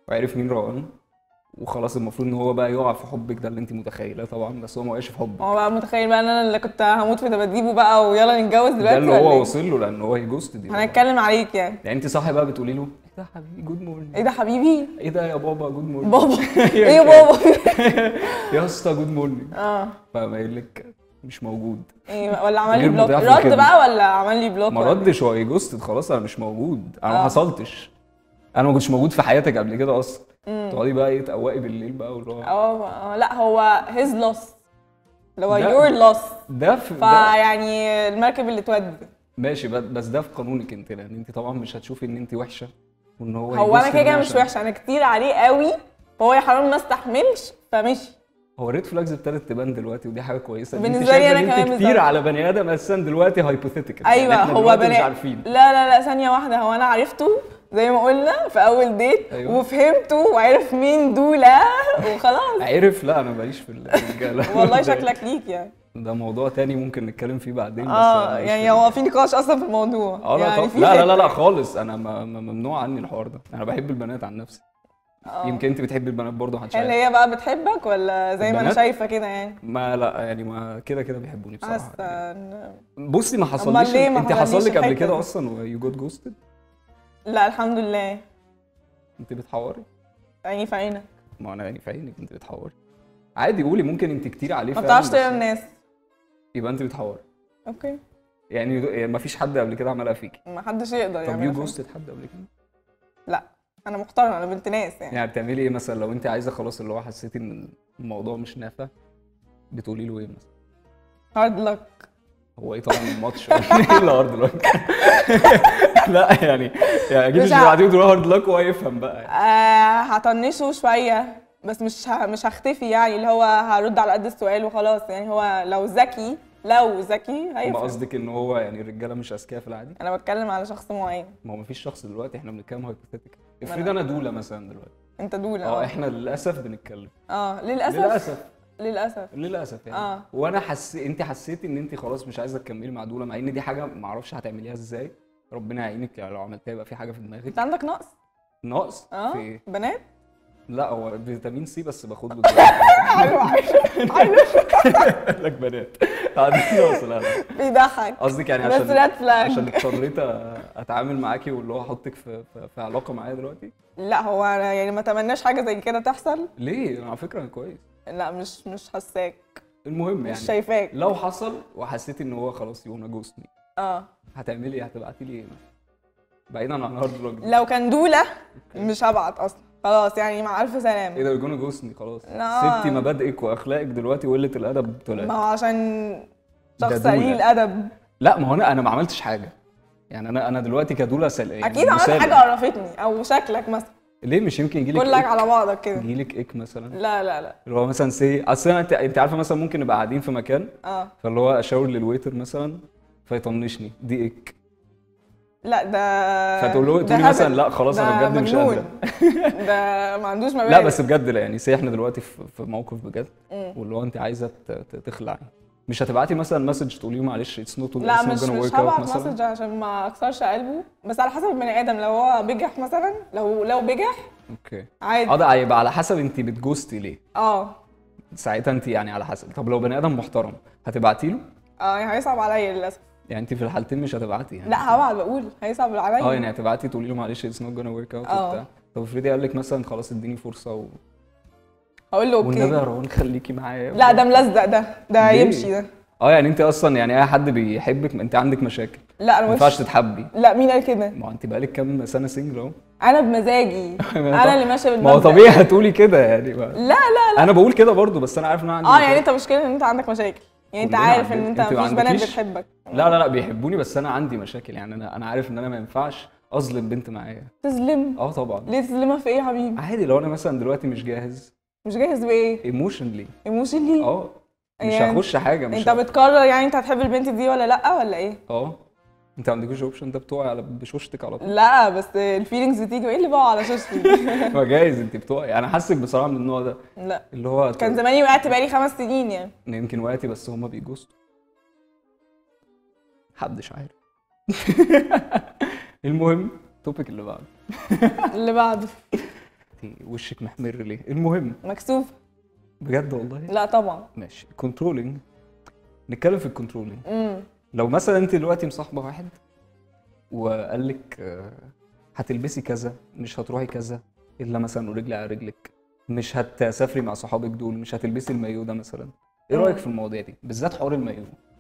وعرف مين روان وخلاص المفروض ان هو بقى يقع في حبك ده اللي انت متخيلاه طبعا بس هو ما وقعش في حبك هو بقى متخيل بقى ان انا اللي كنت هموت في دباديبه بقى ويلا نتجوز ده دلوقتي اللي ولا هو إيه؟ وصل له لان هو هي جوست دي هنتكلم عليك يعني يعني انت صاحي بقى بتقولي له ايه ده يا حبيبي جود مورنينج ايه ده حبيبي ايه ده يا بابا جود مورنينج بابا ايه يا بابا يا اسطى جود مورنينج اه فقام قايل لك مش موجود ايه ولا عمل لي غير بلوك مضيع في رد الكلمة. بقى ولا عمل لي بلوك ما ولا ردش هو جوستد خلاص انا مش موجود انا ما آه. حصلتش انا ما كنتش موجود في حياتك قبل كده اصلا تقعدي بقى ايه تقوقي بالليل بقى واللي هو اه آه، لا هو هيز لوس اللي هو ده- يور لوس ده في ده فيعني المركب اللي تودي ماشي بس- بس ده في قانونك انت لان انت طبعا مش هتشوفي ان انت وحشه وان هو هو انا يجوزك كده كده ده مش عشان- وحشه انا كتير عليه قوي فهو يا حرام ما استحملش فمشي هو الريد فلاجز ابتدت تبان دلوقتي ودي حاجه كويسه إن انت بالنسبة لي شايفة أنا إن كمان انت كتير بالظبط. على بني ادم اساسا دلوقتي هايبوثيتيكال ايوه هو بني بني مش عارفين لا لا لا ثانيه واحده هو انا عرفته زي ما قلنا في اول ديت أيوة. وفهمته وعرف مين دولة وخلاص عرف لا انا ماليش في الرجاله والله ده- شكلك ليك يعني ده موضوع تاني ممكن نتكلم فيه بعدين بس اه أنا ماليش يعني في- هو في نقاش اصلا في الموضوع اه لا يعني طب في لا لا لا حتة. لا خالص انا ما ما- ممنوع عني الحوار ده انا بحب البنات عن نفسي آه. يمكن انت بتحبي البنات برضه محدش هل عارف هي بقى بتحبك ولا زي ما انا البنات؟ شايفه كده يعني ما لا يعني ما كده كده بيحبوني بصراحه حاسه إن- بصي ما حصليش ليه ما انت حصل حصليش لك قبل الحتة كده دي؟ اصلا ويو جوت جوستد لا الحمد لله انت بتحوري عيني في عينك ما انا يعني في عينك انت بتحوري عادي قولي ممكن انت كتير عليه ما فعلا بتعرفش بس تقرا الناس يبقى انت بتحوري اوكي يعني ما فيش حد قبل كده عملها فيكي ما حدش يقدر طب يعملها يو فيا. جوستد حد قبل كده لا انا محترمه انا بنت ناس يعني يعني بتعملي ايه مثلا لو انت عايزه خلاص اللي هو حسيتي ان الموضوع مش نافع بتقولي له ايه مثلا هارد لك هو ايه طبعا الماتش ايه اللي هارد لك لا يعني يعني اكيد مش مش ع- بعدين تقول هارد لك وهو يفهم بقى يعني. آه هطنشه شويه بس مش ه... مش هختفي يعني اللي هو هرد على قد السؤال وخلاص يعني هو لو ذكي لو ذكي ما هيفهم قصدك ان هو يعني الرجاله مش اذكياء في العادي انا بتكلم على شخص معين ما هو مفيش شخص دلوقتي احنا بنتكلم هايبوثيتيكال ما افرض أنا- انا دوله مثلا دلوقتي انت دول اه اه احنا للاسف بنتكلم اه للاسف للاسف للاسف للاسف يعني آه. وانا حس انت حسيتي ان انت خلاص مش عايزه تكملي مع دوله مع ان دي حاجه ما اعرفش هتعمليها ازاي ربنا يعينك يعني لو عملتها يبقى في حاجه في دماغك انت عندك نقص ناقص اه في ايه بنات لا هو فيتامين سي بس باخد له حلو حلو لك بنات عندي نقص لا لا بيضحك قصدك يعني بس عشان ريد فلاج عشان اضطريت اتعامل معاكي واللي هو احطك في, في, في علاقه معايا دلوقتي لا هو انا يعني ما اتمناش حاجه زي كده تحصل ليه انا على فكره انا كويس لا مش مش حاساك المهم مش يعني شايفاك لو حصل وحسيت ان هو خلاص يونا جوستني اه هتعملي ايه هتبعتي لي ايه بعيدا عن هارد لوك لو كان دوله مش هبعت اصلا خلاص يعني مع الف ايه سلامه ده يونا جوستني خلاص لا. سبتي مبادئك واخلاقك دلوقتي وقله الادب ما طلعت هو عشان ده شخص دولة. قليل ادب لا ما هو انا انا ما عملتش حاجه يعني انا انا دلوقتي كدوله سل... يعني اكيد عملت مسالم. حاجه عرفتني او شكلك مثلا ليه مش يمكن يجيلك كلك إيك؟ على بعضك كده يجيلك ايك مثلا لا لا لا اللي هو مثلا سي اصل أنا- انت انت عارفه مثلا ممكن نبقى قاعدين في مكان اه فاللي هو اشاور للويتر مثلا فيطنشني دي ايك لا ده فتقول له ده تقولي هبل. مثلا لا خلاص انا ده بجد مش مجنون. قادره ده ما عندوش مبادئ لا بس بجد لا يعني سي احنا دلوقتي في في موقف بجد مم. واللي هو انت عايزه ت- ت- تخلعي مش هتبعتي مثلا مسج تقولي له معلش اتس نوت لا مش مش هبعت مسج عشان ما اكسرش قلبه بس على حسب البني ادم لو هو بجح مثلا لو لو بجح اوكي عادي اه ده هيبقى على حسب انت بتجوستي ليه اه ساعتها انت يعني على حسب طب لو بني ادم محترم هتبعتي له اه يعني هيصعب عليا للاسف يعني انت في الحالتين مش هتبعتي يعني لا هبعت بقول هيصعب عليا اه يعني هتبعتي تقولي له معلش اتس نوت جونا ورك اوت اه. وبتاع طب افرضي قال لك مثلا خلاص اديني فرصه و... هقول له والنبي يا اوكي روان خليكي معايا لا ده ملزق ده ده ليه؟ يمشي ده اه يعني انت اصلا يعني اي حد بيحبك ما انت عندك مشاكل لا انا ما ينفعش مش تتحبي لا مين قال كده ما هو انت بقالك كام سنه سنجل اهو انا بمزاجي انا اللي ماشيه بالمبدأ ما هو طبيعي هتقولي كده يعني ما. لا لا انا بقول كده برضو بس انا عارف ان انا عندي اه يعني مشاكل. انت مشكلة ان انت عندك مشاكل يعني انت كلنا عارف ان عندنا. انت انت ما مفيش بنات عندكيش؟ بتحبك لا لا لا بيحبوني بس انا عندي مشاكل يعني انا انا عارف ان انا ما ينفعش اظلم بنت معايا تظلم اه طبعا ليه تظلمها في ايه يا حبيبي عادي لو انا مثلا دلوقتي مش جاهز مش جاهز بايه ايموشنلي ايموشنلي اه مش يعني هخش حاجه مش انت ه- بتقرر يعني انت هتحب البنت دي ولا لا ولا ايه اه انت ما عندكوش اوبشن ده بتوعي على بشوشتك على طول لا بس الفيلينجز بتيجي ايه اللي بقى على شاشتي ما جايز انت بتوعي انا حاسك بصراحه من النوع ده لا اللي هو كان زماني وقعت بقالي خمس سنين يعني يمكن وقتي بس هما بيجوستوا محدش عارف المهم التوبيك اللي بعده اللي بعده انت وشك محمر ليه المهم مكسوف بجد والله لا طبعا ماشي كنترولينج نتكلم في الكنترولينج امم لو مثلا انت دلوقتي مصاحبه واحد وقال لك آه، هتلبسي كذا مش هتروحي كذا الا مثلا ورجلي على رجلك مش هتسافري مع صحابك دول مش هتلبسي المايو ده مثلا ايه مم. رايك في المواضيع دي بالذات حوار المايو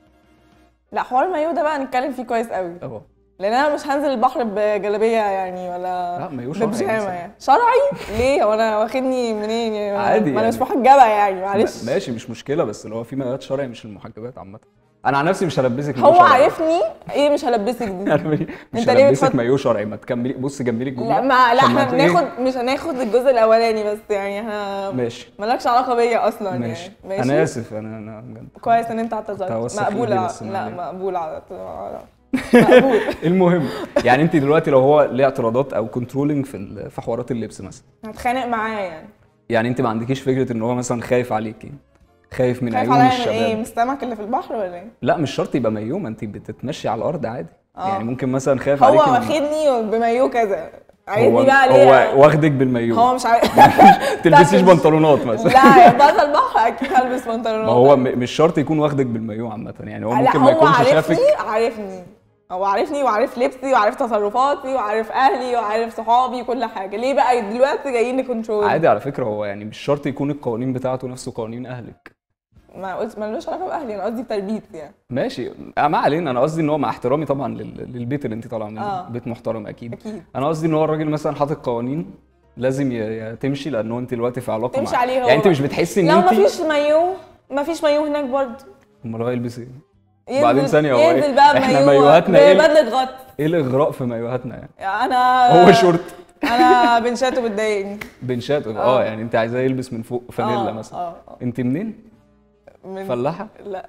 لا حوار المايو ده بقى نتكلم فيه كويس قوي اه لان انا مش هنزل البحر بجلابيه يعني ولا لا مايو شرعي ببيجامه مثلا. يعني شرعي ليه هو انا واخدني منين يعني عادي ما انا مش يعني. محجبه يعني معلش ما- ماشي مش مشكله بس اللي هو في مايوهات شرعي مش المحجبات عامه انا عن نفسي مش هلبسك مايو هو شرعي. عارفني ايه مش هلبسك دي انا مش- مش انت ليه هلبسك بتحط- مايو شرعي ما تكملي بص جنبي الجمله لا ما لا عشان ما احنا ت- إيه؟ بناخد مش هناخد الجزء الاولاني بس يعني احنا ماشي مالكش علاقه بيا اصلا ماشي يعني ماشي انا اسف انا انا بجد كويس ان انت كنت اعتذرت هوسخ مقبولة إيدي بس ما لا علينا. مقبولة على مقبول المهم يعني انت دلوقتي لو هو ليه اعتراضات او كنترولينج في ال- في حوارات اللبس مثلا هتخانق معاه يعني يعني انت ما عندكيش فكره ان هو مثلا خايف عليكي خايف من خايف عيون عليا من الشباب ايه من السمك اللي في البحر ولا ايه لا مش شرط يبقى مايو ما انت بتتمشي على الارض عادي اه. يعني ممكن مثلا خايف هو عليكي من- واخدني بمايو كذا هو عايزني بقى ليه هو واخدك بالمايو هو مش عارف تلبسيش مش- بنطلونات مثلا لا يا بطل البحر اكيد هلبس بنطلونات ما هو م- مش شرط يكون واخدك بالمايو عامه يعني هو لا ممكن ما هو يكونش عارفني شافك عارفني هو عارفني وعارف لبسي وعارف تصرفاتي وعارف اهلي وعارف صحابي وكل حاجه ليه بقى دلوقتي جايين كنترول عادي على فكره هو يعني مش شرط يكون القوانين بتاعته نفس قوانين اهلك ما قلت ملوش علاقه باهلي انا قصدي بتربيتي يعني ماشي آه، ما علينا انا قصدي ان هو مع احترامي طبعا لل- للبيت اللي انت طالعه منه اه. بيت محترم اكيد اكيد انا قصدي ان هو الراجل مثلا حاطط قوانين لازم ي- ي- تمشي لانه انت دلوقتي في علاقه تمشي معاه. عليه هو يعني انت بقى. مش بتحسي ان لو انت مفيش مايو مفيش مايو هناك برضه امال هو يلبس ايه؟ ينزل- بعدين ثانية هو إيه؟ ينزل بقى إحنا بمايو مايوهاتنا إيه؟ ببدلة غط ايه الاغراء في مايوهاتنا يعني؟ انا هو شورت انا بنشاته بتضايقني بنشات اه اه. يعني انت عايزاه يلبس من فوق فانيلا اه، مثلا اه اه انت منين؟ من فلاحه؟ لا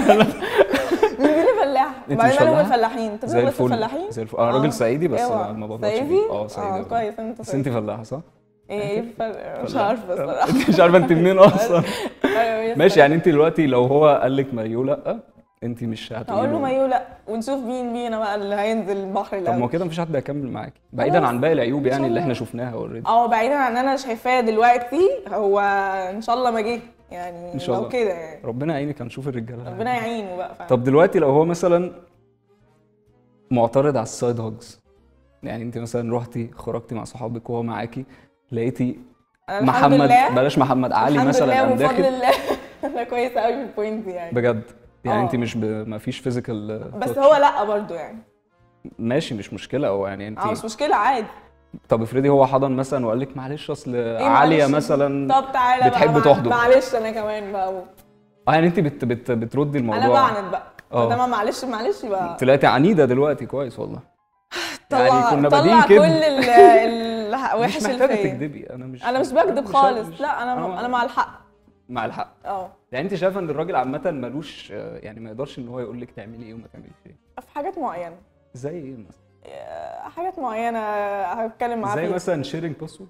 مين اللي فلاح؟ انت بعدين مش مالهم فلاحة؟ الفلاحين انت زي بتغلط في الفل الفلاحين؟ زي الفل انا اه. راجل صعيدي بس اوعى. ما بغلطش صعيدي؟ فيه. اه صعيدي اه والله. كويس انت بس انت فلاحه صح؟ ايه ايه الفرق؟ مش فلاحة. عارفه الصراحه انت مش عارفه انت منين اصلا ايوه ايه ماشي الفرق؟ يعني انت دلوقتي لو هو قال لك مايو لا انت مش هتقولي هقول له مايو لا ونشوف مين بينا بقى اللي هينزل البحر طب ما هو الاول كده مفيش حد هيكمل معاكي بعيدا خلاص. عن باقي العيوب يعني شاء اللي احنا الله. شفناها اوريدي اه بعيدا عن انا شايفاه دلوقتي هو ان شاء الله ما جه يعني ان شاء لو الله كده يعني ربنا يعينك هنشوف الرجاله ربنا يعينه بقى فاهم طب دلوقتي لو هو مثلا معترض على السايد هوجز يعني انت مثلا رحتي خرجتي مع صحابك وهو معاكي لقيتي أنا الحمد محمد لله بلاش محمد علي الحمد مثلا لله قام وبفضل داخل الله انا كويسه قوي في البوينت دي يعني بجد يعني اه. انت مش ب... ما فيش فيزيكال بس هو لا برضه يعني ماشي مش مشكله هو يعني انت اه مش مشكله عادي طب افرضي هو حضن مثلا وقال لك معلش اصل إيه عاليه معلش؟ مثلا طب تعالى بتحب بقى تحضن. معلش انا كمان بقى اه يعني انت بت... بت... بتردي الموضوع انا بعند بقى اه. فده معلش معلش يبقى طلعتي عنيده دلوقتي كويس والله طلع يعني كنا طلع بادئين كل كده ال- الوحش مش اللي محتاجه فيا تكدبي انا مش انا مش بكذب مش- خالص مش- لا انا انا مع الحق مع الحق اه يعني انت شايفه ان الراجل عامه ملوش آه، يعني ما يقدرش ان هو يقول لك تعملي ايه وما تعمليش ايه في حاجات معينه زي ايه مثلا آه، حاجات معينه هتكلم معاه زي فيها مثلا شيرنج باسورد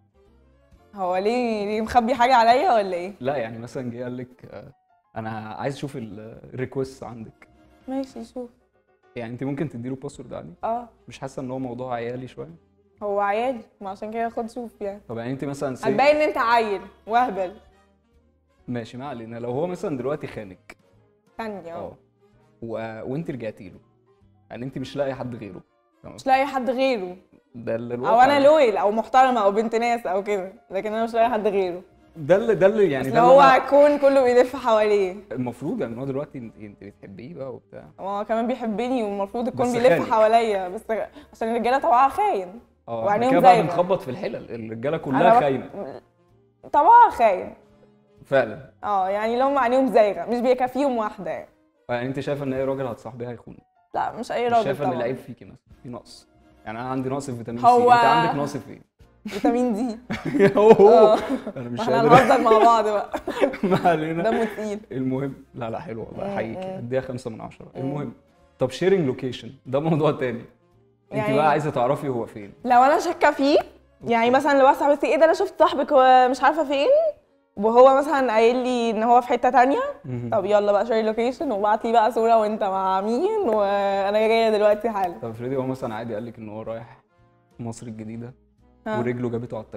هو ليه ليه مخبي حاجه عليا ولا ايه لا يعني مثلا جه قال لك آه، انا عايز اشوف الريكوست عندك ماشي شوف يعني انت ممكن تديله باسورد عادي اه مش حاسه ان هو موضوع عيالي شويه هو عيالي ما عشان كده خد شوف يعني طب يعني انت مثلا سي... هتبين ان انت عيل وهبل ماشي ما علينا لو هو مثلا دلوقتي خانك ثانيه اه اه و... وانت رجعتي له يعني انت مش لاقي حد غيره تمام مش لاقي حد غيره ده اللي او الواقع انا ده. لويل او محترمه او بنت ناس او كده لكن انا مش لاقي حد غيره ده اللي ده اللي يعني اصل ده اللي هو أنا- هيكون كله بيلف حواليه المفروض يعني هو دلوقتي انت انت بتحبيه بقى وبتاع هو كمان بيحبني والمفروض يكون بس بيلف خانك. حواليا بس عشان الرجاله طبعها خاين اه احنا وعينيهم كده بقى زايغة. بنخبط في الحلل الرجاله أنا كلها بق- خاينه طبعها خاين فعلا اه يعني لو هم عينيهم زايغه مش بيكفيهم واحده يعني يعني انت شايفه ان اي راجل هتصاحبيه هيخون لا مش اي مش راجل شايفه ان طبعا العيب فيكي مثلا في نقص يعني انا عندي نقص في فيتامين سي هو- انت عندك نقص في ايه فيتامين دي اوه اه انا مش احنا قادر هنهزر مع بعض بقى ما علينا دمه تقيل المهم لا لا حلو والله مم، احييكي مم. اديها خمسة من عشرة مم. المهم طب شيرنج لوكيشن ده موضوع تاني انت يعني- بقى عايزه تعرفي هو فين لو انا شاكه فيه يعني مثلا لو واحده صاحبتي ايه ده انا شفت صاحبك هو مش عارفه فين وهو مثلا قايل لي ان هو في حته تانية مهم. طب يلا بقى شير لوكيشن وبعت لي بقى صوره وانت مع مين وانا جايه دلوقتي حالا طب افرضي هو مثلا عادي قال لك ان هو رايح مصر الجديده ها. ورجله جابته على التجمع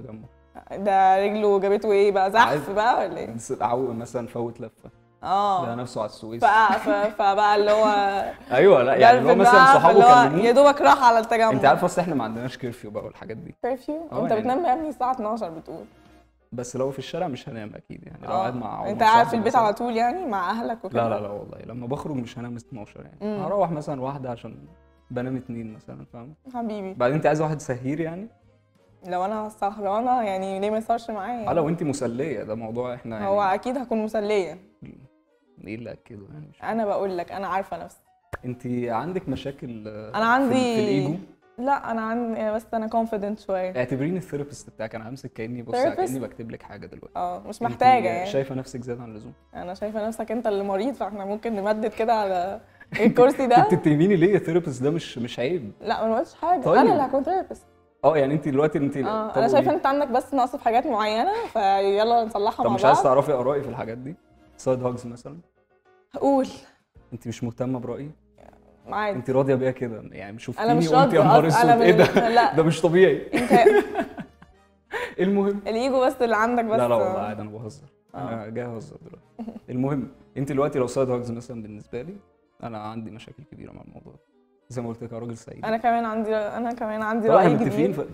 ده رجله جابته ايه بقى زحف عادي. بقى ولا ايه بس عو مثلا فوت لفه لقى اه نفسه على السويس فبقى ف- فبقى اللي هو ايوه لا يعني اللي هو جرب مثلا بقى، صحابه فاللي هو يا كلموه دوبك راح على التجمع انت عارف اصل احنا ما عندناش كيرفيو بقى والحاجات دي كيرفيو اه انت يعني- بتنام يا ابني الساعه 12 بتقول بس لو في الشارع مش هنام اكيد يعني لو اه قاعد مع انت عمر قاعد صاحبي في البيت مثلاً. على طول يعني مع اهلك وكده لا لا لا والله لما بخرج مش هنام 12 يعني مم. هروح مثلا واحده عشان بنام اتنين مثلا فاهم حبيبي بعدين انت عايز واحد سهير يعني لو انا سهرانه يعني ليه ما يسهرش معايا اه لو انت مسليه ده موضوع احنا يعني هو اكيد هكون مسليه ايه اللي اكده يعني مش انا بقول لك انا عارفه نفسي انت عندك مشاكل آه، انا عندي في, في الايجو لا انا عندي بس انا كونفيدنت شويه اعتبريني الثيرابيست بتاعك انا همسك كاني بص Therapist؟ كاني بكتب لك حاجه دلوقتي اه مش انت محتاجه يعني شايفه نفسك زياده عن اللزوم انا شايفه نفسك انت اللي مريض فاحنا ممكن نمدد كده على الكرسي ده انت بتتهميني ليه الثيرابيست ده مش مش عيب لا ما قلتش حاجه طيب. انا اللي هكون ثيرابيست اه يعني انت دلوقتي انت اه طب انا شايفه قولي. انت عندك بس نقص في حاجات معينه فيلا نصلحها طب مع مش عايز بعض تعرفي ارائي في الحاجات دي سايد هاجز مثلا قول انت مش مهتمه برايي عادي انت راضيه بيها كده يعني شفتيني انا مش وقلت راضيه يا نهار أصلاً، اسود انا ايه بال- ده لا ده مش طبيعي انت المهم الايجو بس اللي عندك بس لا لا والله عادي انا بهزر انا جاي اهزر دلوقتي المهم انت دلوقتي لو سايد هاجز مثلا بالنسبه لي انا عندي مشاكل كبيره مع الموضوع ده زي ما قلت لك انا راجل سعيد انا كمان عندي انا كمان عندي طبعا راي احنا متفقين جديد في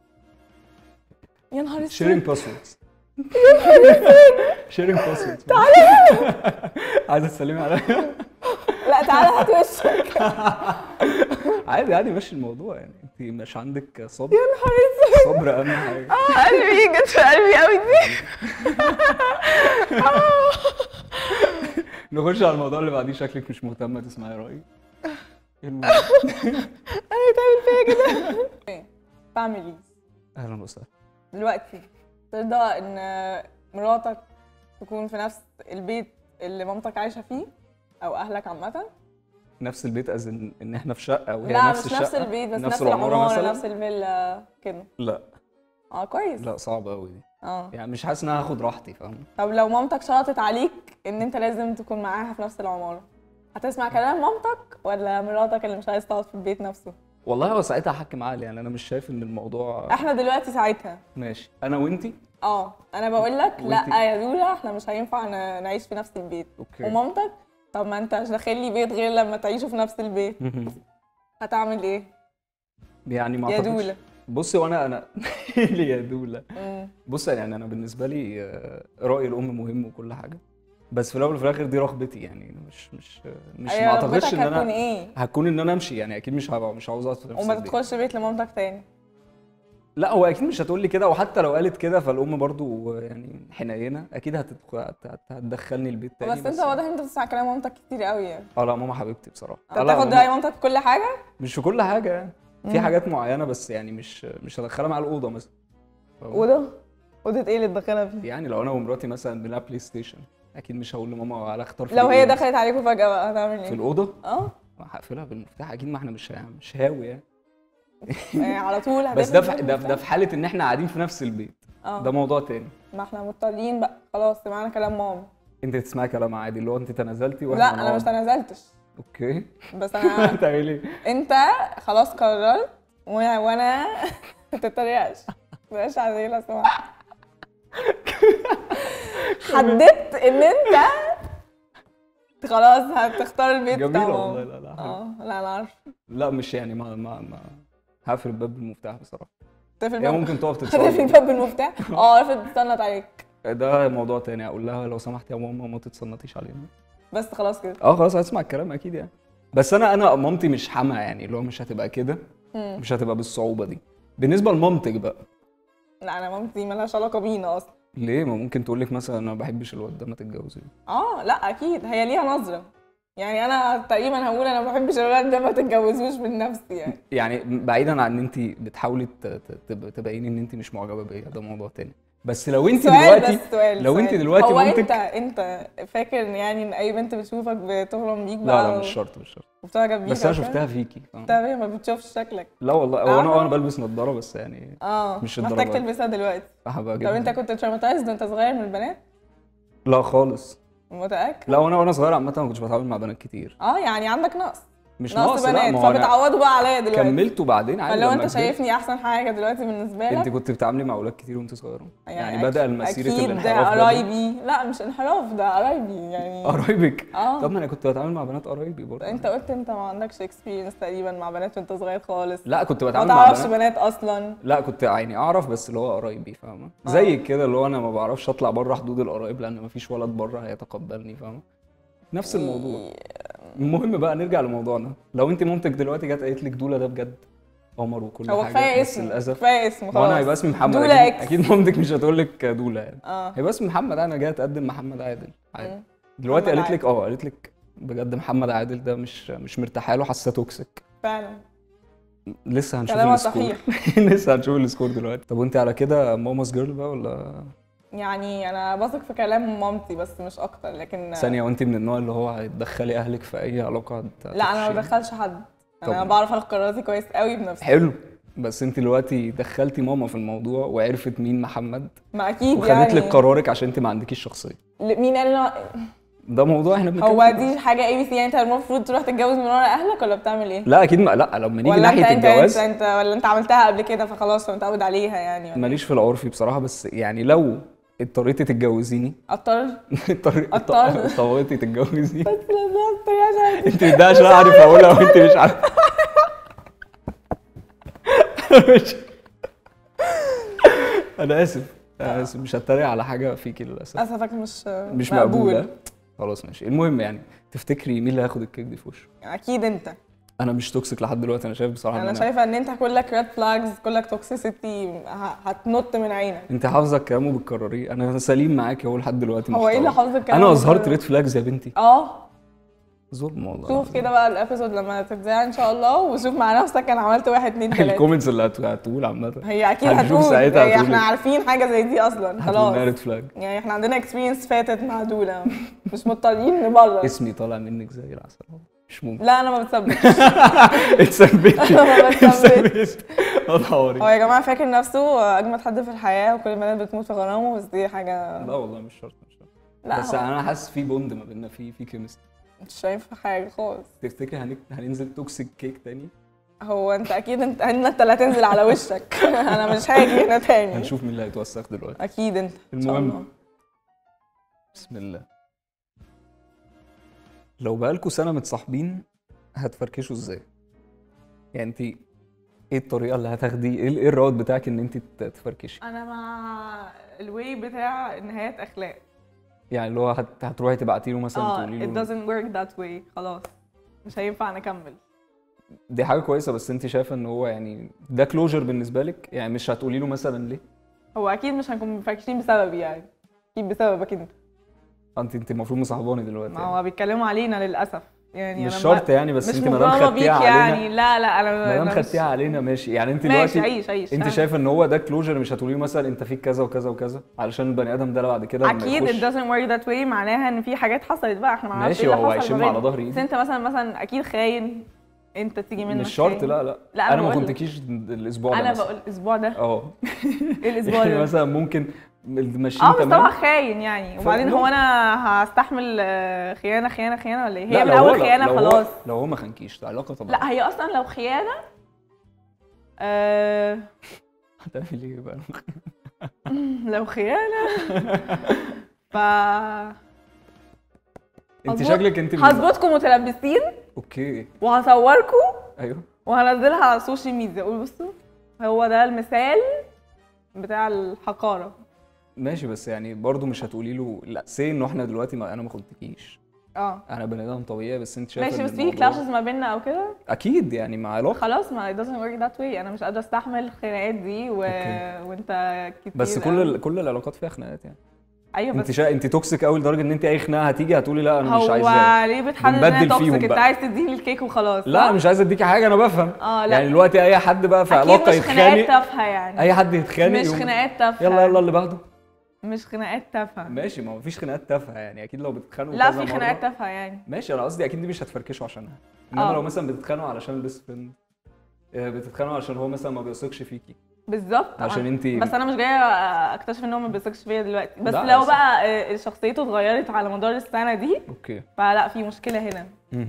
يا نهار اسود شيرنج باسوردز شيرنج باسوردز تعالى عايزه تسلمي عليا لا تعالى هات وشك عادي عادي ماشي الموضوع يعني انت مش عندك صبر يا نهار اسود صبر اهم حاجه قلبي جت في قلبي قوي دي نخش على الموضوع اللي بعديه شكلك مش مهتمه تسمعي رايي المهم انا بتعمل فيا كده بعمل ايه اهلا وسهلا دلوقتي ترضى ان مراتك تكون في نفس البيت اللي مامتك عايشه فيه او اهلك عامه نفس البيت از ان ان احنا في شقه وهي لا نفس مش الشقه نفس البيت بس نفس نفس العمارة العماره مثلاً؟ نفس الفيلا كده لا اه كويس لا صعبه قوي دي اه يعني مش حاسس ان انا هاخد راحتي فاهم طب لو مامتك شرطت عليك ان انت لازم تكون معاها في نفس العماره هتسمع كلام مامتك ولا مراتك اللي مش عايز تقعد في البيت نفسه والله هو ساعتها هحكم عقلي يعني انا مش شايف ان الموضوع احنا دلوقتي ساعتها ماشي انا وانتي اه انا بقول لك لا وانتي؟ يا دولا احنا مش هينفع ن- نعيش في نفس البيت اوكي ومامتك طب ما انت مش داخل لي بيت غير لما تعيشوا في نفس البيت هتعمل ايه يعني ما يا أعتقدش- دولا بصي وانا انا لي يا دولا مم. بص يعني انا بالنسبه لي آه، راي الام مهم وكل حاجه بس في الاول وفي الاخر دي رغبتي يعني مش مش مش ما أيوة، اعتقدش رغبتك ان هتكون انا ايه هكون ان انا امشي يعني اكيد مش هبقى مش عاوز اقعد في نفس وما البيت. تدخلش بيت لمامتك تاني لا هو اكيد مش هتقول لي كده وحتى لو قالت كده فالام برضو يعني حنينه اكيد هتدخل هت- هت- هتدخلني البيت تاني بس انت واضح ان انت بتسمع كلام مامتك كتير قوي يعني اه لا ماما حبيبتي بصراحه انت آه لا، بتاخد ماما- راي مامتك في كل حاجه مش في كل حاجه يعني في مم. حاجات معينه بس يعني مش مش هدخلها مع الاوضه مثلا فاهم؟ اوضه اوضه ايه اللي تدخلها فيها يعني لو انا ومراتي مثلا بنلعب بلاي ستيشن اكيد مش هقول لماما على اختار لو هي إيه دخلت عليكم فجاه بقى هتعمل في ايه الاوضه اه هقفلها بالمفتاح اكيد ما احنا مش مش هاوي يعني يعني على طول بس ده هتقفل في ده, في- ده في حاله ان احنا قاعدين في نفس البيت اه ده موضوع تاني ما احنا مضطرين بقى خلاص سمعنا كلام ماما انت تسمعي كلام عادي اللي هو انت تنازلتي واحنا لا انا نقعد. مش تنازلتش اوكي بس انا هتعملي ايه؟ انت خلاص قررت و- وانا ما تتريقش بلاش عليا لو سمحت حددت ان انت خلاص هتختار البيت بتاع جميله ماما. والله لا لا حلو. اه لا انا عارفه لا مش يعني ما ما ما هقفل الباب بالمفتاح بصراحه تقفل هي الباب ممكن تقف تقفل تتصور الباب بالمفتاح اه افرض استنت عليك ده موضوع تاني اقول لها لو سمحت يا ماما ما تتصنطيش علينا بس خلاص كده اه خلاص هسمع الكلام اكيد يعني بس انا انا مامتي مش حما يعني اللي هو مش هتبقى كده مم. مش هتبقى بالصعوبه دي بالنسبه لمامتك بقى لا انا مامتي مالهاش علاقه بينا اصلا ليه ما ممكن تقول لك مثلا انا ما بحبش الواد ده ما تتجوزيه اه لا اكيد هي ليها نظره يعني انا تقريبا هقول انا ما بحبش الولاد ده ما تتجوزوش من نفسي يعني يعني بعيدا عن ان انت بتحاولي ت- ت- تب- تبيني ان انت مش معجبه بيا ده موضوع تاني بس لو انت سؤال دلوقتي بس سؤال لو انت سؤال. دلوقتي هو مامتك انت انت فاكر ان يعني ان اي بنت بتشوفك بتغرم بيك لا بقى لا و- مش شرط مش شرط وبتعجب بيك بس انا أو كده؟ شفتها فيكي فاهم؟ انت ليه ما بتشوفش شكلك لا والله هو انا آه. وانا بلبس نظاره بس يعني اه مش محتاج الدرجة دي. تلبسها دلوقتي هبقى طب اجيبها انت كنت تروماتايزد وانت صغير من البنات لا خالص متاكد لا وانا وانا صغير عامه ما كنتش بتعامل مع بنات كتير اه يعني عندك نقص مش نقص ناقص لا بنات ما هو انا فبتعوضوا بقى عليا دلوقتي كملته بعدين عادي فلو لما انت كبرت. شايفني احسن حاجه دلوقتي بالنسبه لك انت كنت بتتعاملي مع اولاد كتير وانت صغيره يعني, أك- بدا المسيره اكيد ده الانحراف بدأ. قرايبي لا مش انحراف ده قرايبي يعني قرايبك اه طب ما انا كنت بتعامل مع بنات قرايبي برضه انت قلت انت ما عندكش اكسبيرينس تقريبا مع بنات وانت صغير خالص لا كنت ما بتعامل مع تعرفش بنات بنات اصلا لا كنت يعني اعرف بس اللي هو قرايبي فاهمه آه. زيك كده اللي هو انا ما بعرفش اطلع بره حدود القرايب لان ما فيش ولد بره هيتقبلني فاهمه نفس الموضوع المهم بقى نرجع لموضوعنا لو انت مامتك دلوقتي جت قالت لك دولا ده بجد قمر وكل هو حاجه كفايه بس اسم للاسف كفايه اسم خلاص وانا هيبقى اسمي محمد دولا اكيد, إكس. أكيد مامتك مش هتقول لك دولا يعني اه هيبقى اسمي محمد انا جاي اتقدم محمد عادل عادي مم. دلوقتي محمد قالت لك اه قالت لك بجد محمد عادل ده مش مش مرتاحه له حاسه توكسيك فعلا لسه هنشوف كلامها السكور صحيح لسه هنشوف السكور دلوقتي طب وانت على كده ماما's جيرل بقى ولا يعني انا بثق في كلام مامتي بس مش اكتر لكن ثانية وانت من النوع اللي هو هتدخلي اهلك في اي علاقة هت- لا انا ما هتخشيها؟ بدخلش حد طب- انا بعرف اخد قراراتي كويس قوي بنفسي حلو بس انت دلوقتي دخلتي ماما في الموضوع وعرفت مين محمد ما اكيد وخدت يعني لك قرارك عشان انت ما عندكيش شخصية ل- مين قال لنا ده موضوع احنا بنتكلم هو فيه. دي حاجه اي بي سي يعني انت المفروض تروح تتجوز من ورا اهلك ولا بتعمل ايه؟ لا اكيد ما لا لما نيجي ولا انت ناحية انت الجواز انت, انت ولا انت عملتها قبل كده فخلاص فمتعود عليها يعني ولا ماليش في العرفي بصراحة بس يعني لو اضطريتي تتجوزيني اضطر اضطريتي اضطر. اضطريتي تتجوزيني بس لازم تريقش على انت ده عشان عارف اقولها وانت مش عارف مش- انا اسف انا اسف مش هتريق على حاجه فيكي للاسف اسفك مش مش مقبوله خلاص ماشي المهم يعني تفتكري مين اللي هياخد الكيك دي في وشه اكيد انت انا مش توكسيك لحد دلوقتي انا شايف بصراحه ان انا شايفه ان انت كلك ريد فلاجز كلك توكسيسيتي هتنط من عينك انت حافظه الكلام وبتكرريه انا سليم معاكي اهو لحد دلوقتي هو ايه اللي محترم. حافظ الكلام انا ده اظهرت كله؟ ريد فلاجز يا بنتي اه ظلم والله شوف كده بقى الابيسود لما تتذاع ان شاء الله وشوف مع نفسك انا عملت واحد اتنين تلاته الكومنتس اللي هت- هتقول عامه هي اكيد هنشوف هتقول ساعتها هي هتقول احنا ايه. عارفين حاجه زي دي اصلا خلاص ريد فلاج يعني احنا عندنا اكسبيرينس فاتت مع دولا مش مضطرين نبرر اسمي طالع منك زي العسل مش ممكن لا انا ما بتثبتش اتثبتي أنا ما بتثبتش. اتثبتي الله هو عليك يا جماعه فاكر نفسه اجمد حد في الحياه وكل البنات بتموت في غرامه بس دي حاجه لا والله مش شرط مش شرط لا بس هو انا حاسس في بوند ما بيننا في في كيمستري مش شايفه حاجه خالص تفتكر هنك... هننزل توكسيك كيك تاني هو انت اكيد انت انت اللي هتنزل على وشك انا مش هاجي هنا تاني هنشوف مين اللي هيتوسخ دلوقتي اكيد انت إن شاء المهم. الله. بسم الله لو بقالكوا سنه متصاحبين هتفركشوا ازاي يعني انت ايه الطريقه اللي هتاخديه ايه ايه الروت بتاعك ان انت ت- تفركشي انا مع الواي بتاع نهاية اخلاق يعني اللي هو هت... هتروحي تبعتي له مثلا اه تقولي it له doesn't work that way خلاص مش هينفع نكمل دي حاجه كويسه بس انت شايفه ان هو يعني ده كلوجر بالنسبه لك يعني مش هتقولي له مثلا ليه هو اكيد مش هنكون مفركشين بسببي يعني اكيد بسببك انت انت انت المفروض مصاحباني دلوقتي ما يعني. هو بيتكلموا علينا للاسف يعني مش أنا شرط ما- يعني بس مش انت ما دام مغرمة بيك خدتيها علينا يعني لا لا انا ما دام أنا مش- خدتيها علينا ماشي يعني انت ماشي دلوقتي عيش عيش انت فاهمة. شايفه ان هو ده كلوجر مش هتقولي له مثلا انت فيك كذا وكذا وكذا علشان البني ادم ده بعد كده لما اكيد it يخش doesn't work that way معناها ان في حاجات حصلت بقى احنا ما نعرفش ماشي ايه اللي هو حصل هيشم ما على بيننا. ظهر بس ايدي انت مثلا مثلا اكيد خاين انت تيجي منك مش شرط خاين. لا لا, لا، انا أنا ما بقول- كنتكيش الاسبوع ده انا مثلا. بقول الاسبوع ده اه ايه الاسبوع يعني ده مثلا ممكن ماشيين اه بس تمام طبعا خاين يعني وبعدين هو ممكن. انا هستحمل آه، خيانه خيانه خيانه ولا ايه لا، هي من لو هو- اول خيانه لو هو- خلاص لو هو ما خانكيش علاقه طبعا لا هي اصلا لو خيانه آه هتعمل ايه بقى لو خيانه ف انت هظبط- شكلك انت من- هظبطكم متلبسين اوكي وهصوركم ايوه وهنزلها على السوشيال ميديا اقول بصوا هو ده المثال بتاع الحقاره ماشي بس يعني برضو مش هتقولي له لا سي انه احنا دلوقتي ما انا ما خدتكيش اه انا بني ادم طبيعي بس انت شايفه ماشي ان بس في الموضوع- كلاشز ما بيننا او كده اكيد يعني مع علاقه خلاص ما it doesn't work that way انا مش قادره استحمل الخناقات دي و... أوكي. وانت كتير بس كل قوي. ال... كل العلاقات فيها خناقات يعني ايوه انت بس شا... انت توكسيك قوي لدرجه ان انت اي خناقه هتيجي هتقولي لا انا مش عايزاه هو ليه بتحدد ان انا بنبدل فيهم توكسيك انت بقى. عايز تديني الكيك وخلاص لا صح؟ انا مش عايز اديكي حاجه انا بفهم اه لا يعني دلوقتي اي حد بقى في اكيد علاقه مش خناقات يتخانق تافهه يعني اي حد يتخانق مش يقوم- خناقات تافهه يلا يلا اللي بعده مش خناقات تافهه ماشي ما هو مفيش خناقات تافهه يعني اكيد لو بتتخانقوا لا كذا في مرة- خناقات تافهه يعني ماشي انا قصدي اكيد دي مش هتفركشوا عشانها انما آه. لو مثلا بتتخانقوا علشان البيست فريند بتتخانقوا عشان هو مثلا ما بيثقش فيكي بالظبط عشان آه. انت بس انا مش جايه اكتشف ان هو ما بيثقش فيا دلوقتي بس لا، لو بس- بقى آه، شخصيته اتغيرت على مدار السنه دي اوكي فلا في مشكله هنا مهم.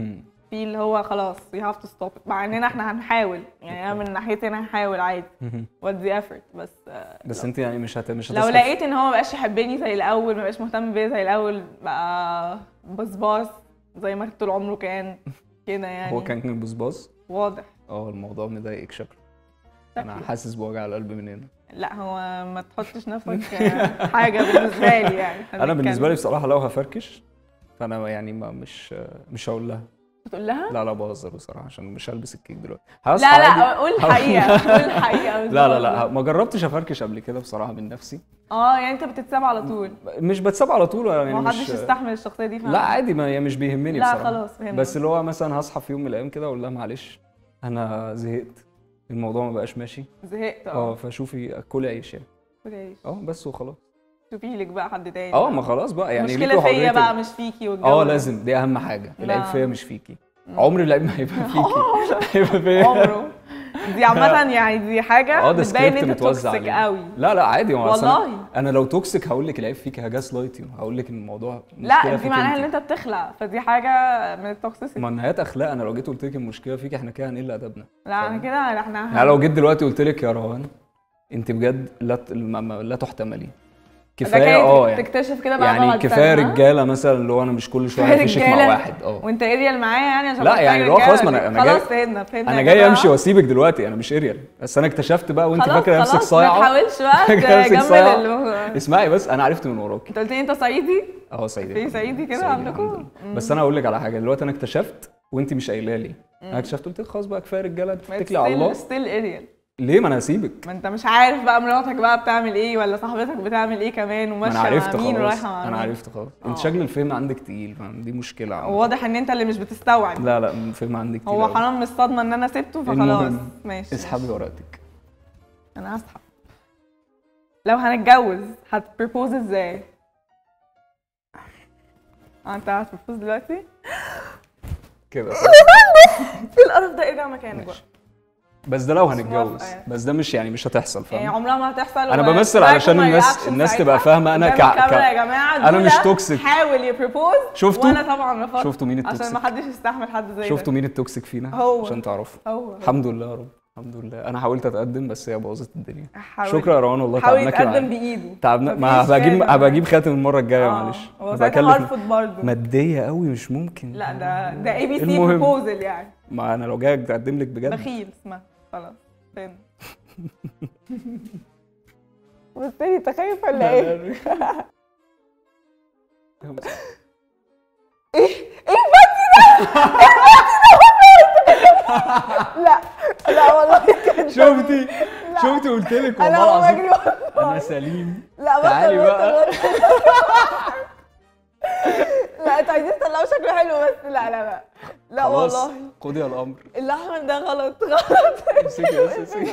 في اللي هو خلاص we have to stop it مع اننا احنا هنحاول يعني انا من ناحيتي انا هحاول عادي what's the effort بس آه، بس انت يعني مش هت مش لو هتصحي- لقيت ان هو مبقاش يحبني زي الاول مبقاش مهتم بيا زي الاول بقى بصباص زي ما طول عمره كان كده يعني هو كان بصباص واضح اه الموضوع مضايقك شكله انا حاسس بوجع القلب من هنا لا هو ما تحطش نفسك آه، حاجه بالنسبه لي يعني انا بالنسبه لي بصراحه لو هفركش فانا يعني ما مش مش هقول لها بتقول لها لا لا بهزر بصراحه عشان مش هلبس الكيك دلوقتي لا هصحى لا عادي. قول الحقيقه قول الحقيقه مش لا لا بهزر. لا ما جربتش افركش قبل كده بصراحه من نفسي اه يعني انت بتتساب على طول مش بتساب على طول يعني ما مش حدش يستحمل الشخصيه دي فعلا لا عادي ما هي مش بيهمني لا بصراحه خلاص فهمت بس اللي هو مثلا هصحى في يوم من الايام كده اقول لها معلش انا زهقت الموضوع ما بقاش ماشي زهقت اه اه فشوفي كلي عيش يعني ماشي. اه بس وخلاص شوفي لك بقى حد تاني اه ما خلاص بقى يعني المشكله ليكوا فيا حرية بقى ال- مش فيكي والجو اه ده. لازم دي اهم حاجه العيب لا. فيا مش فيكي عمر العيب ما هيبقى فيكي هيبقى فيا عمره دي عامة يعني دي حاجة اه ده بتبين ان سكريبت انت متوزع توكسيك عليه. قوي لا لا عادي ما هو أصل أنا- والله. انا لو توكسيك هقول لك العيب فيك هجاس لايت يو هقول لك ان الموضوع لا مشكلة دي فيك معناها ان انت. انت بتخلع فدي حاجة من التوكسيسيتي ما نهايات اخلاق انا لو جيت قلت لك المشكله فيك احنا كده هنقل ادبنا لا انا كده احنا يعني لو جيت دلوقتي قلت لك يا روان انت بجد لا ت- ما- ما- لا تحتملي ده كفايه كده اه يعني تكتشف كده بقى يعني بعد كفايه سنة. رجاله مثلا اللي هو انا مش كل شويه كفاية هفشك مع رجالة واحد اه وانت اريال معايا يعني عشان لا، محتاج يعني اللي هو رجالة خلاص ما أنا- دي. أنا جاي- خلاص فهمنا فهمنا انا يا جاي جماعة. امشي واسيبك دلوقتي انا مش اريال بس انا اكتشفت بقى وانت خلاص فاكره نفسك خلاص، ما صايعه تحاولش بقى فاكرة نفسك تجمل صايعة؟ ال- اسمعي بس انا عرفت من وراكي انت قلت لي انت صعيدي اه صعيدي في الحمد صعيدي لله. كده صعيدي عندكم؟ الحمد لله. بس انا اقول لك على حاجه دلوقتي انا اكتشفت وانت مش قايله لي انا اكتشفت قلت لك خلاص بقى كفايه رجاله تتكلي على الله ستيل اريال ليه ما انا هسيبك ما انت مش عارف بقى مراتك بقى بتعمل ايه ولا صاحبتك بتعمل ايه كمان ما وماشيه انا عرفت مع مين خلاص ورايحه مع انا مين. عرفت خلاص اه. انت شكل الفهم عندك تقيل فاهم دي مشكله عندك. واضح ان انت اللي مش بتستوعب لا لا الفهم عندك تقيل هو أوي. حرام من الصدمه ان انا سبته فخلاص المهم، ماشي اسحبي ورقتك انا هسحب لو هنتجوز هتبروبوز ازاي؟ اه انت هتبروبوز دلوقتي؟ كده ايه القرف ده ارجع مكانك بقى ماشي. بس ده لو مش هنتجوز موافقة يعني. بس ده مش يعني مش هتحصل يعني فاهم عمرها ما هتحصل أنا و- بمثل معاكم علشان my الناس- reaction الناس ساعتها. تبقى فاهمة أنا قدام كع- الكاميرا كع- يا جماعه أنا دول مش توكسيك. حاول يبروبوز شفتوا؟ وانا طبعا رفضت شفتوا مين عشان التوكسيك ما حدش يستحمل حد زي شفتوا ده مين التوكسيك فينا هو. عشان تعرفوا هو الحمد لله يا رب الحمد لله انا حاولت اتقدم بس هي بوظت الدنيا حاول- شكرا يا روان والله حاول تعبناكي يتقدم معايا بايده تعبنا ما مفيش هبقى اجيب فايدة. هبقى اجيب خاتم المره الجايه آه. معلش هو هبقى ساعتها اكلف هرفض برضه ماديه قوي مش ممكن لا ده ده اي بي سي المهم. بروبوزل يعني ما انا لو جاي اقدم لك بجد بخيل اسمها خلاص فين بص لي انت خايف ولا ايه؟ لا لا والله كان شفتي شفتي قلت لك انا والله هو العظيم بجري انا سليم لا بطل تعالي بطل بقى. بطل. لا انتوا عايزين تطلعوا شكله حلو بس لا لا لا لا خلاص والله خدي الامر الاحمر ده غلط غلط امسكي بس امسكي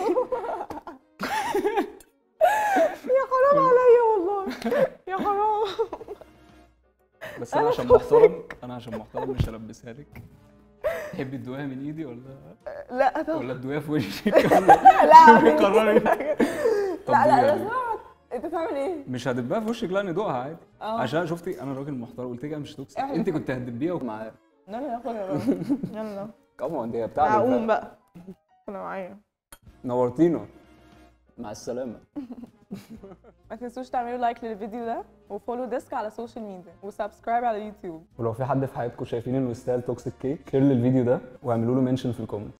يا حرام عليا والله يا حرام بس انا عشان محترم انا عشان محترم مش هلبسها لك تحبي تدويها من ايدي ولا لا طب ولا تدويها في وشك ولا لا قرري لا طب لا دوقيها لا ليه؟ سمعت انت بتعمل ايه؟ مش هدبها في وشك لا ندوقها عادي اه. عشان شفتي انا راجل محترم قلت لك انا مش توكسيك احنا انت كنت هتدبيها ومعايا لا لا يلا يلا كمان دي بتاعتك هقوم بقى. بقى انا معايا نورتينا مع السلامه ما تنسوش تعملوا لايك للفيديو ده وفولو ديسك على السوشيال ميديا وسبسكرايب على يوتيوب ولو في حد في حياتكم شايفين انه يستاهل توكسيك كيك شير للفيديو ده واعملوا له منشن في الكومنت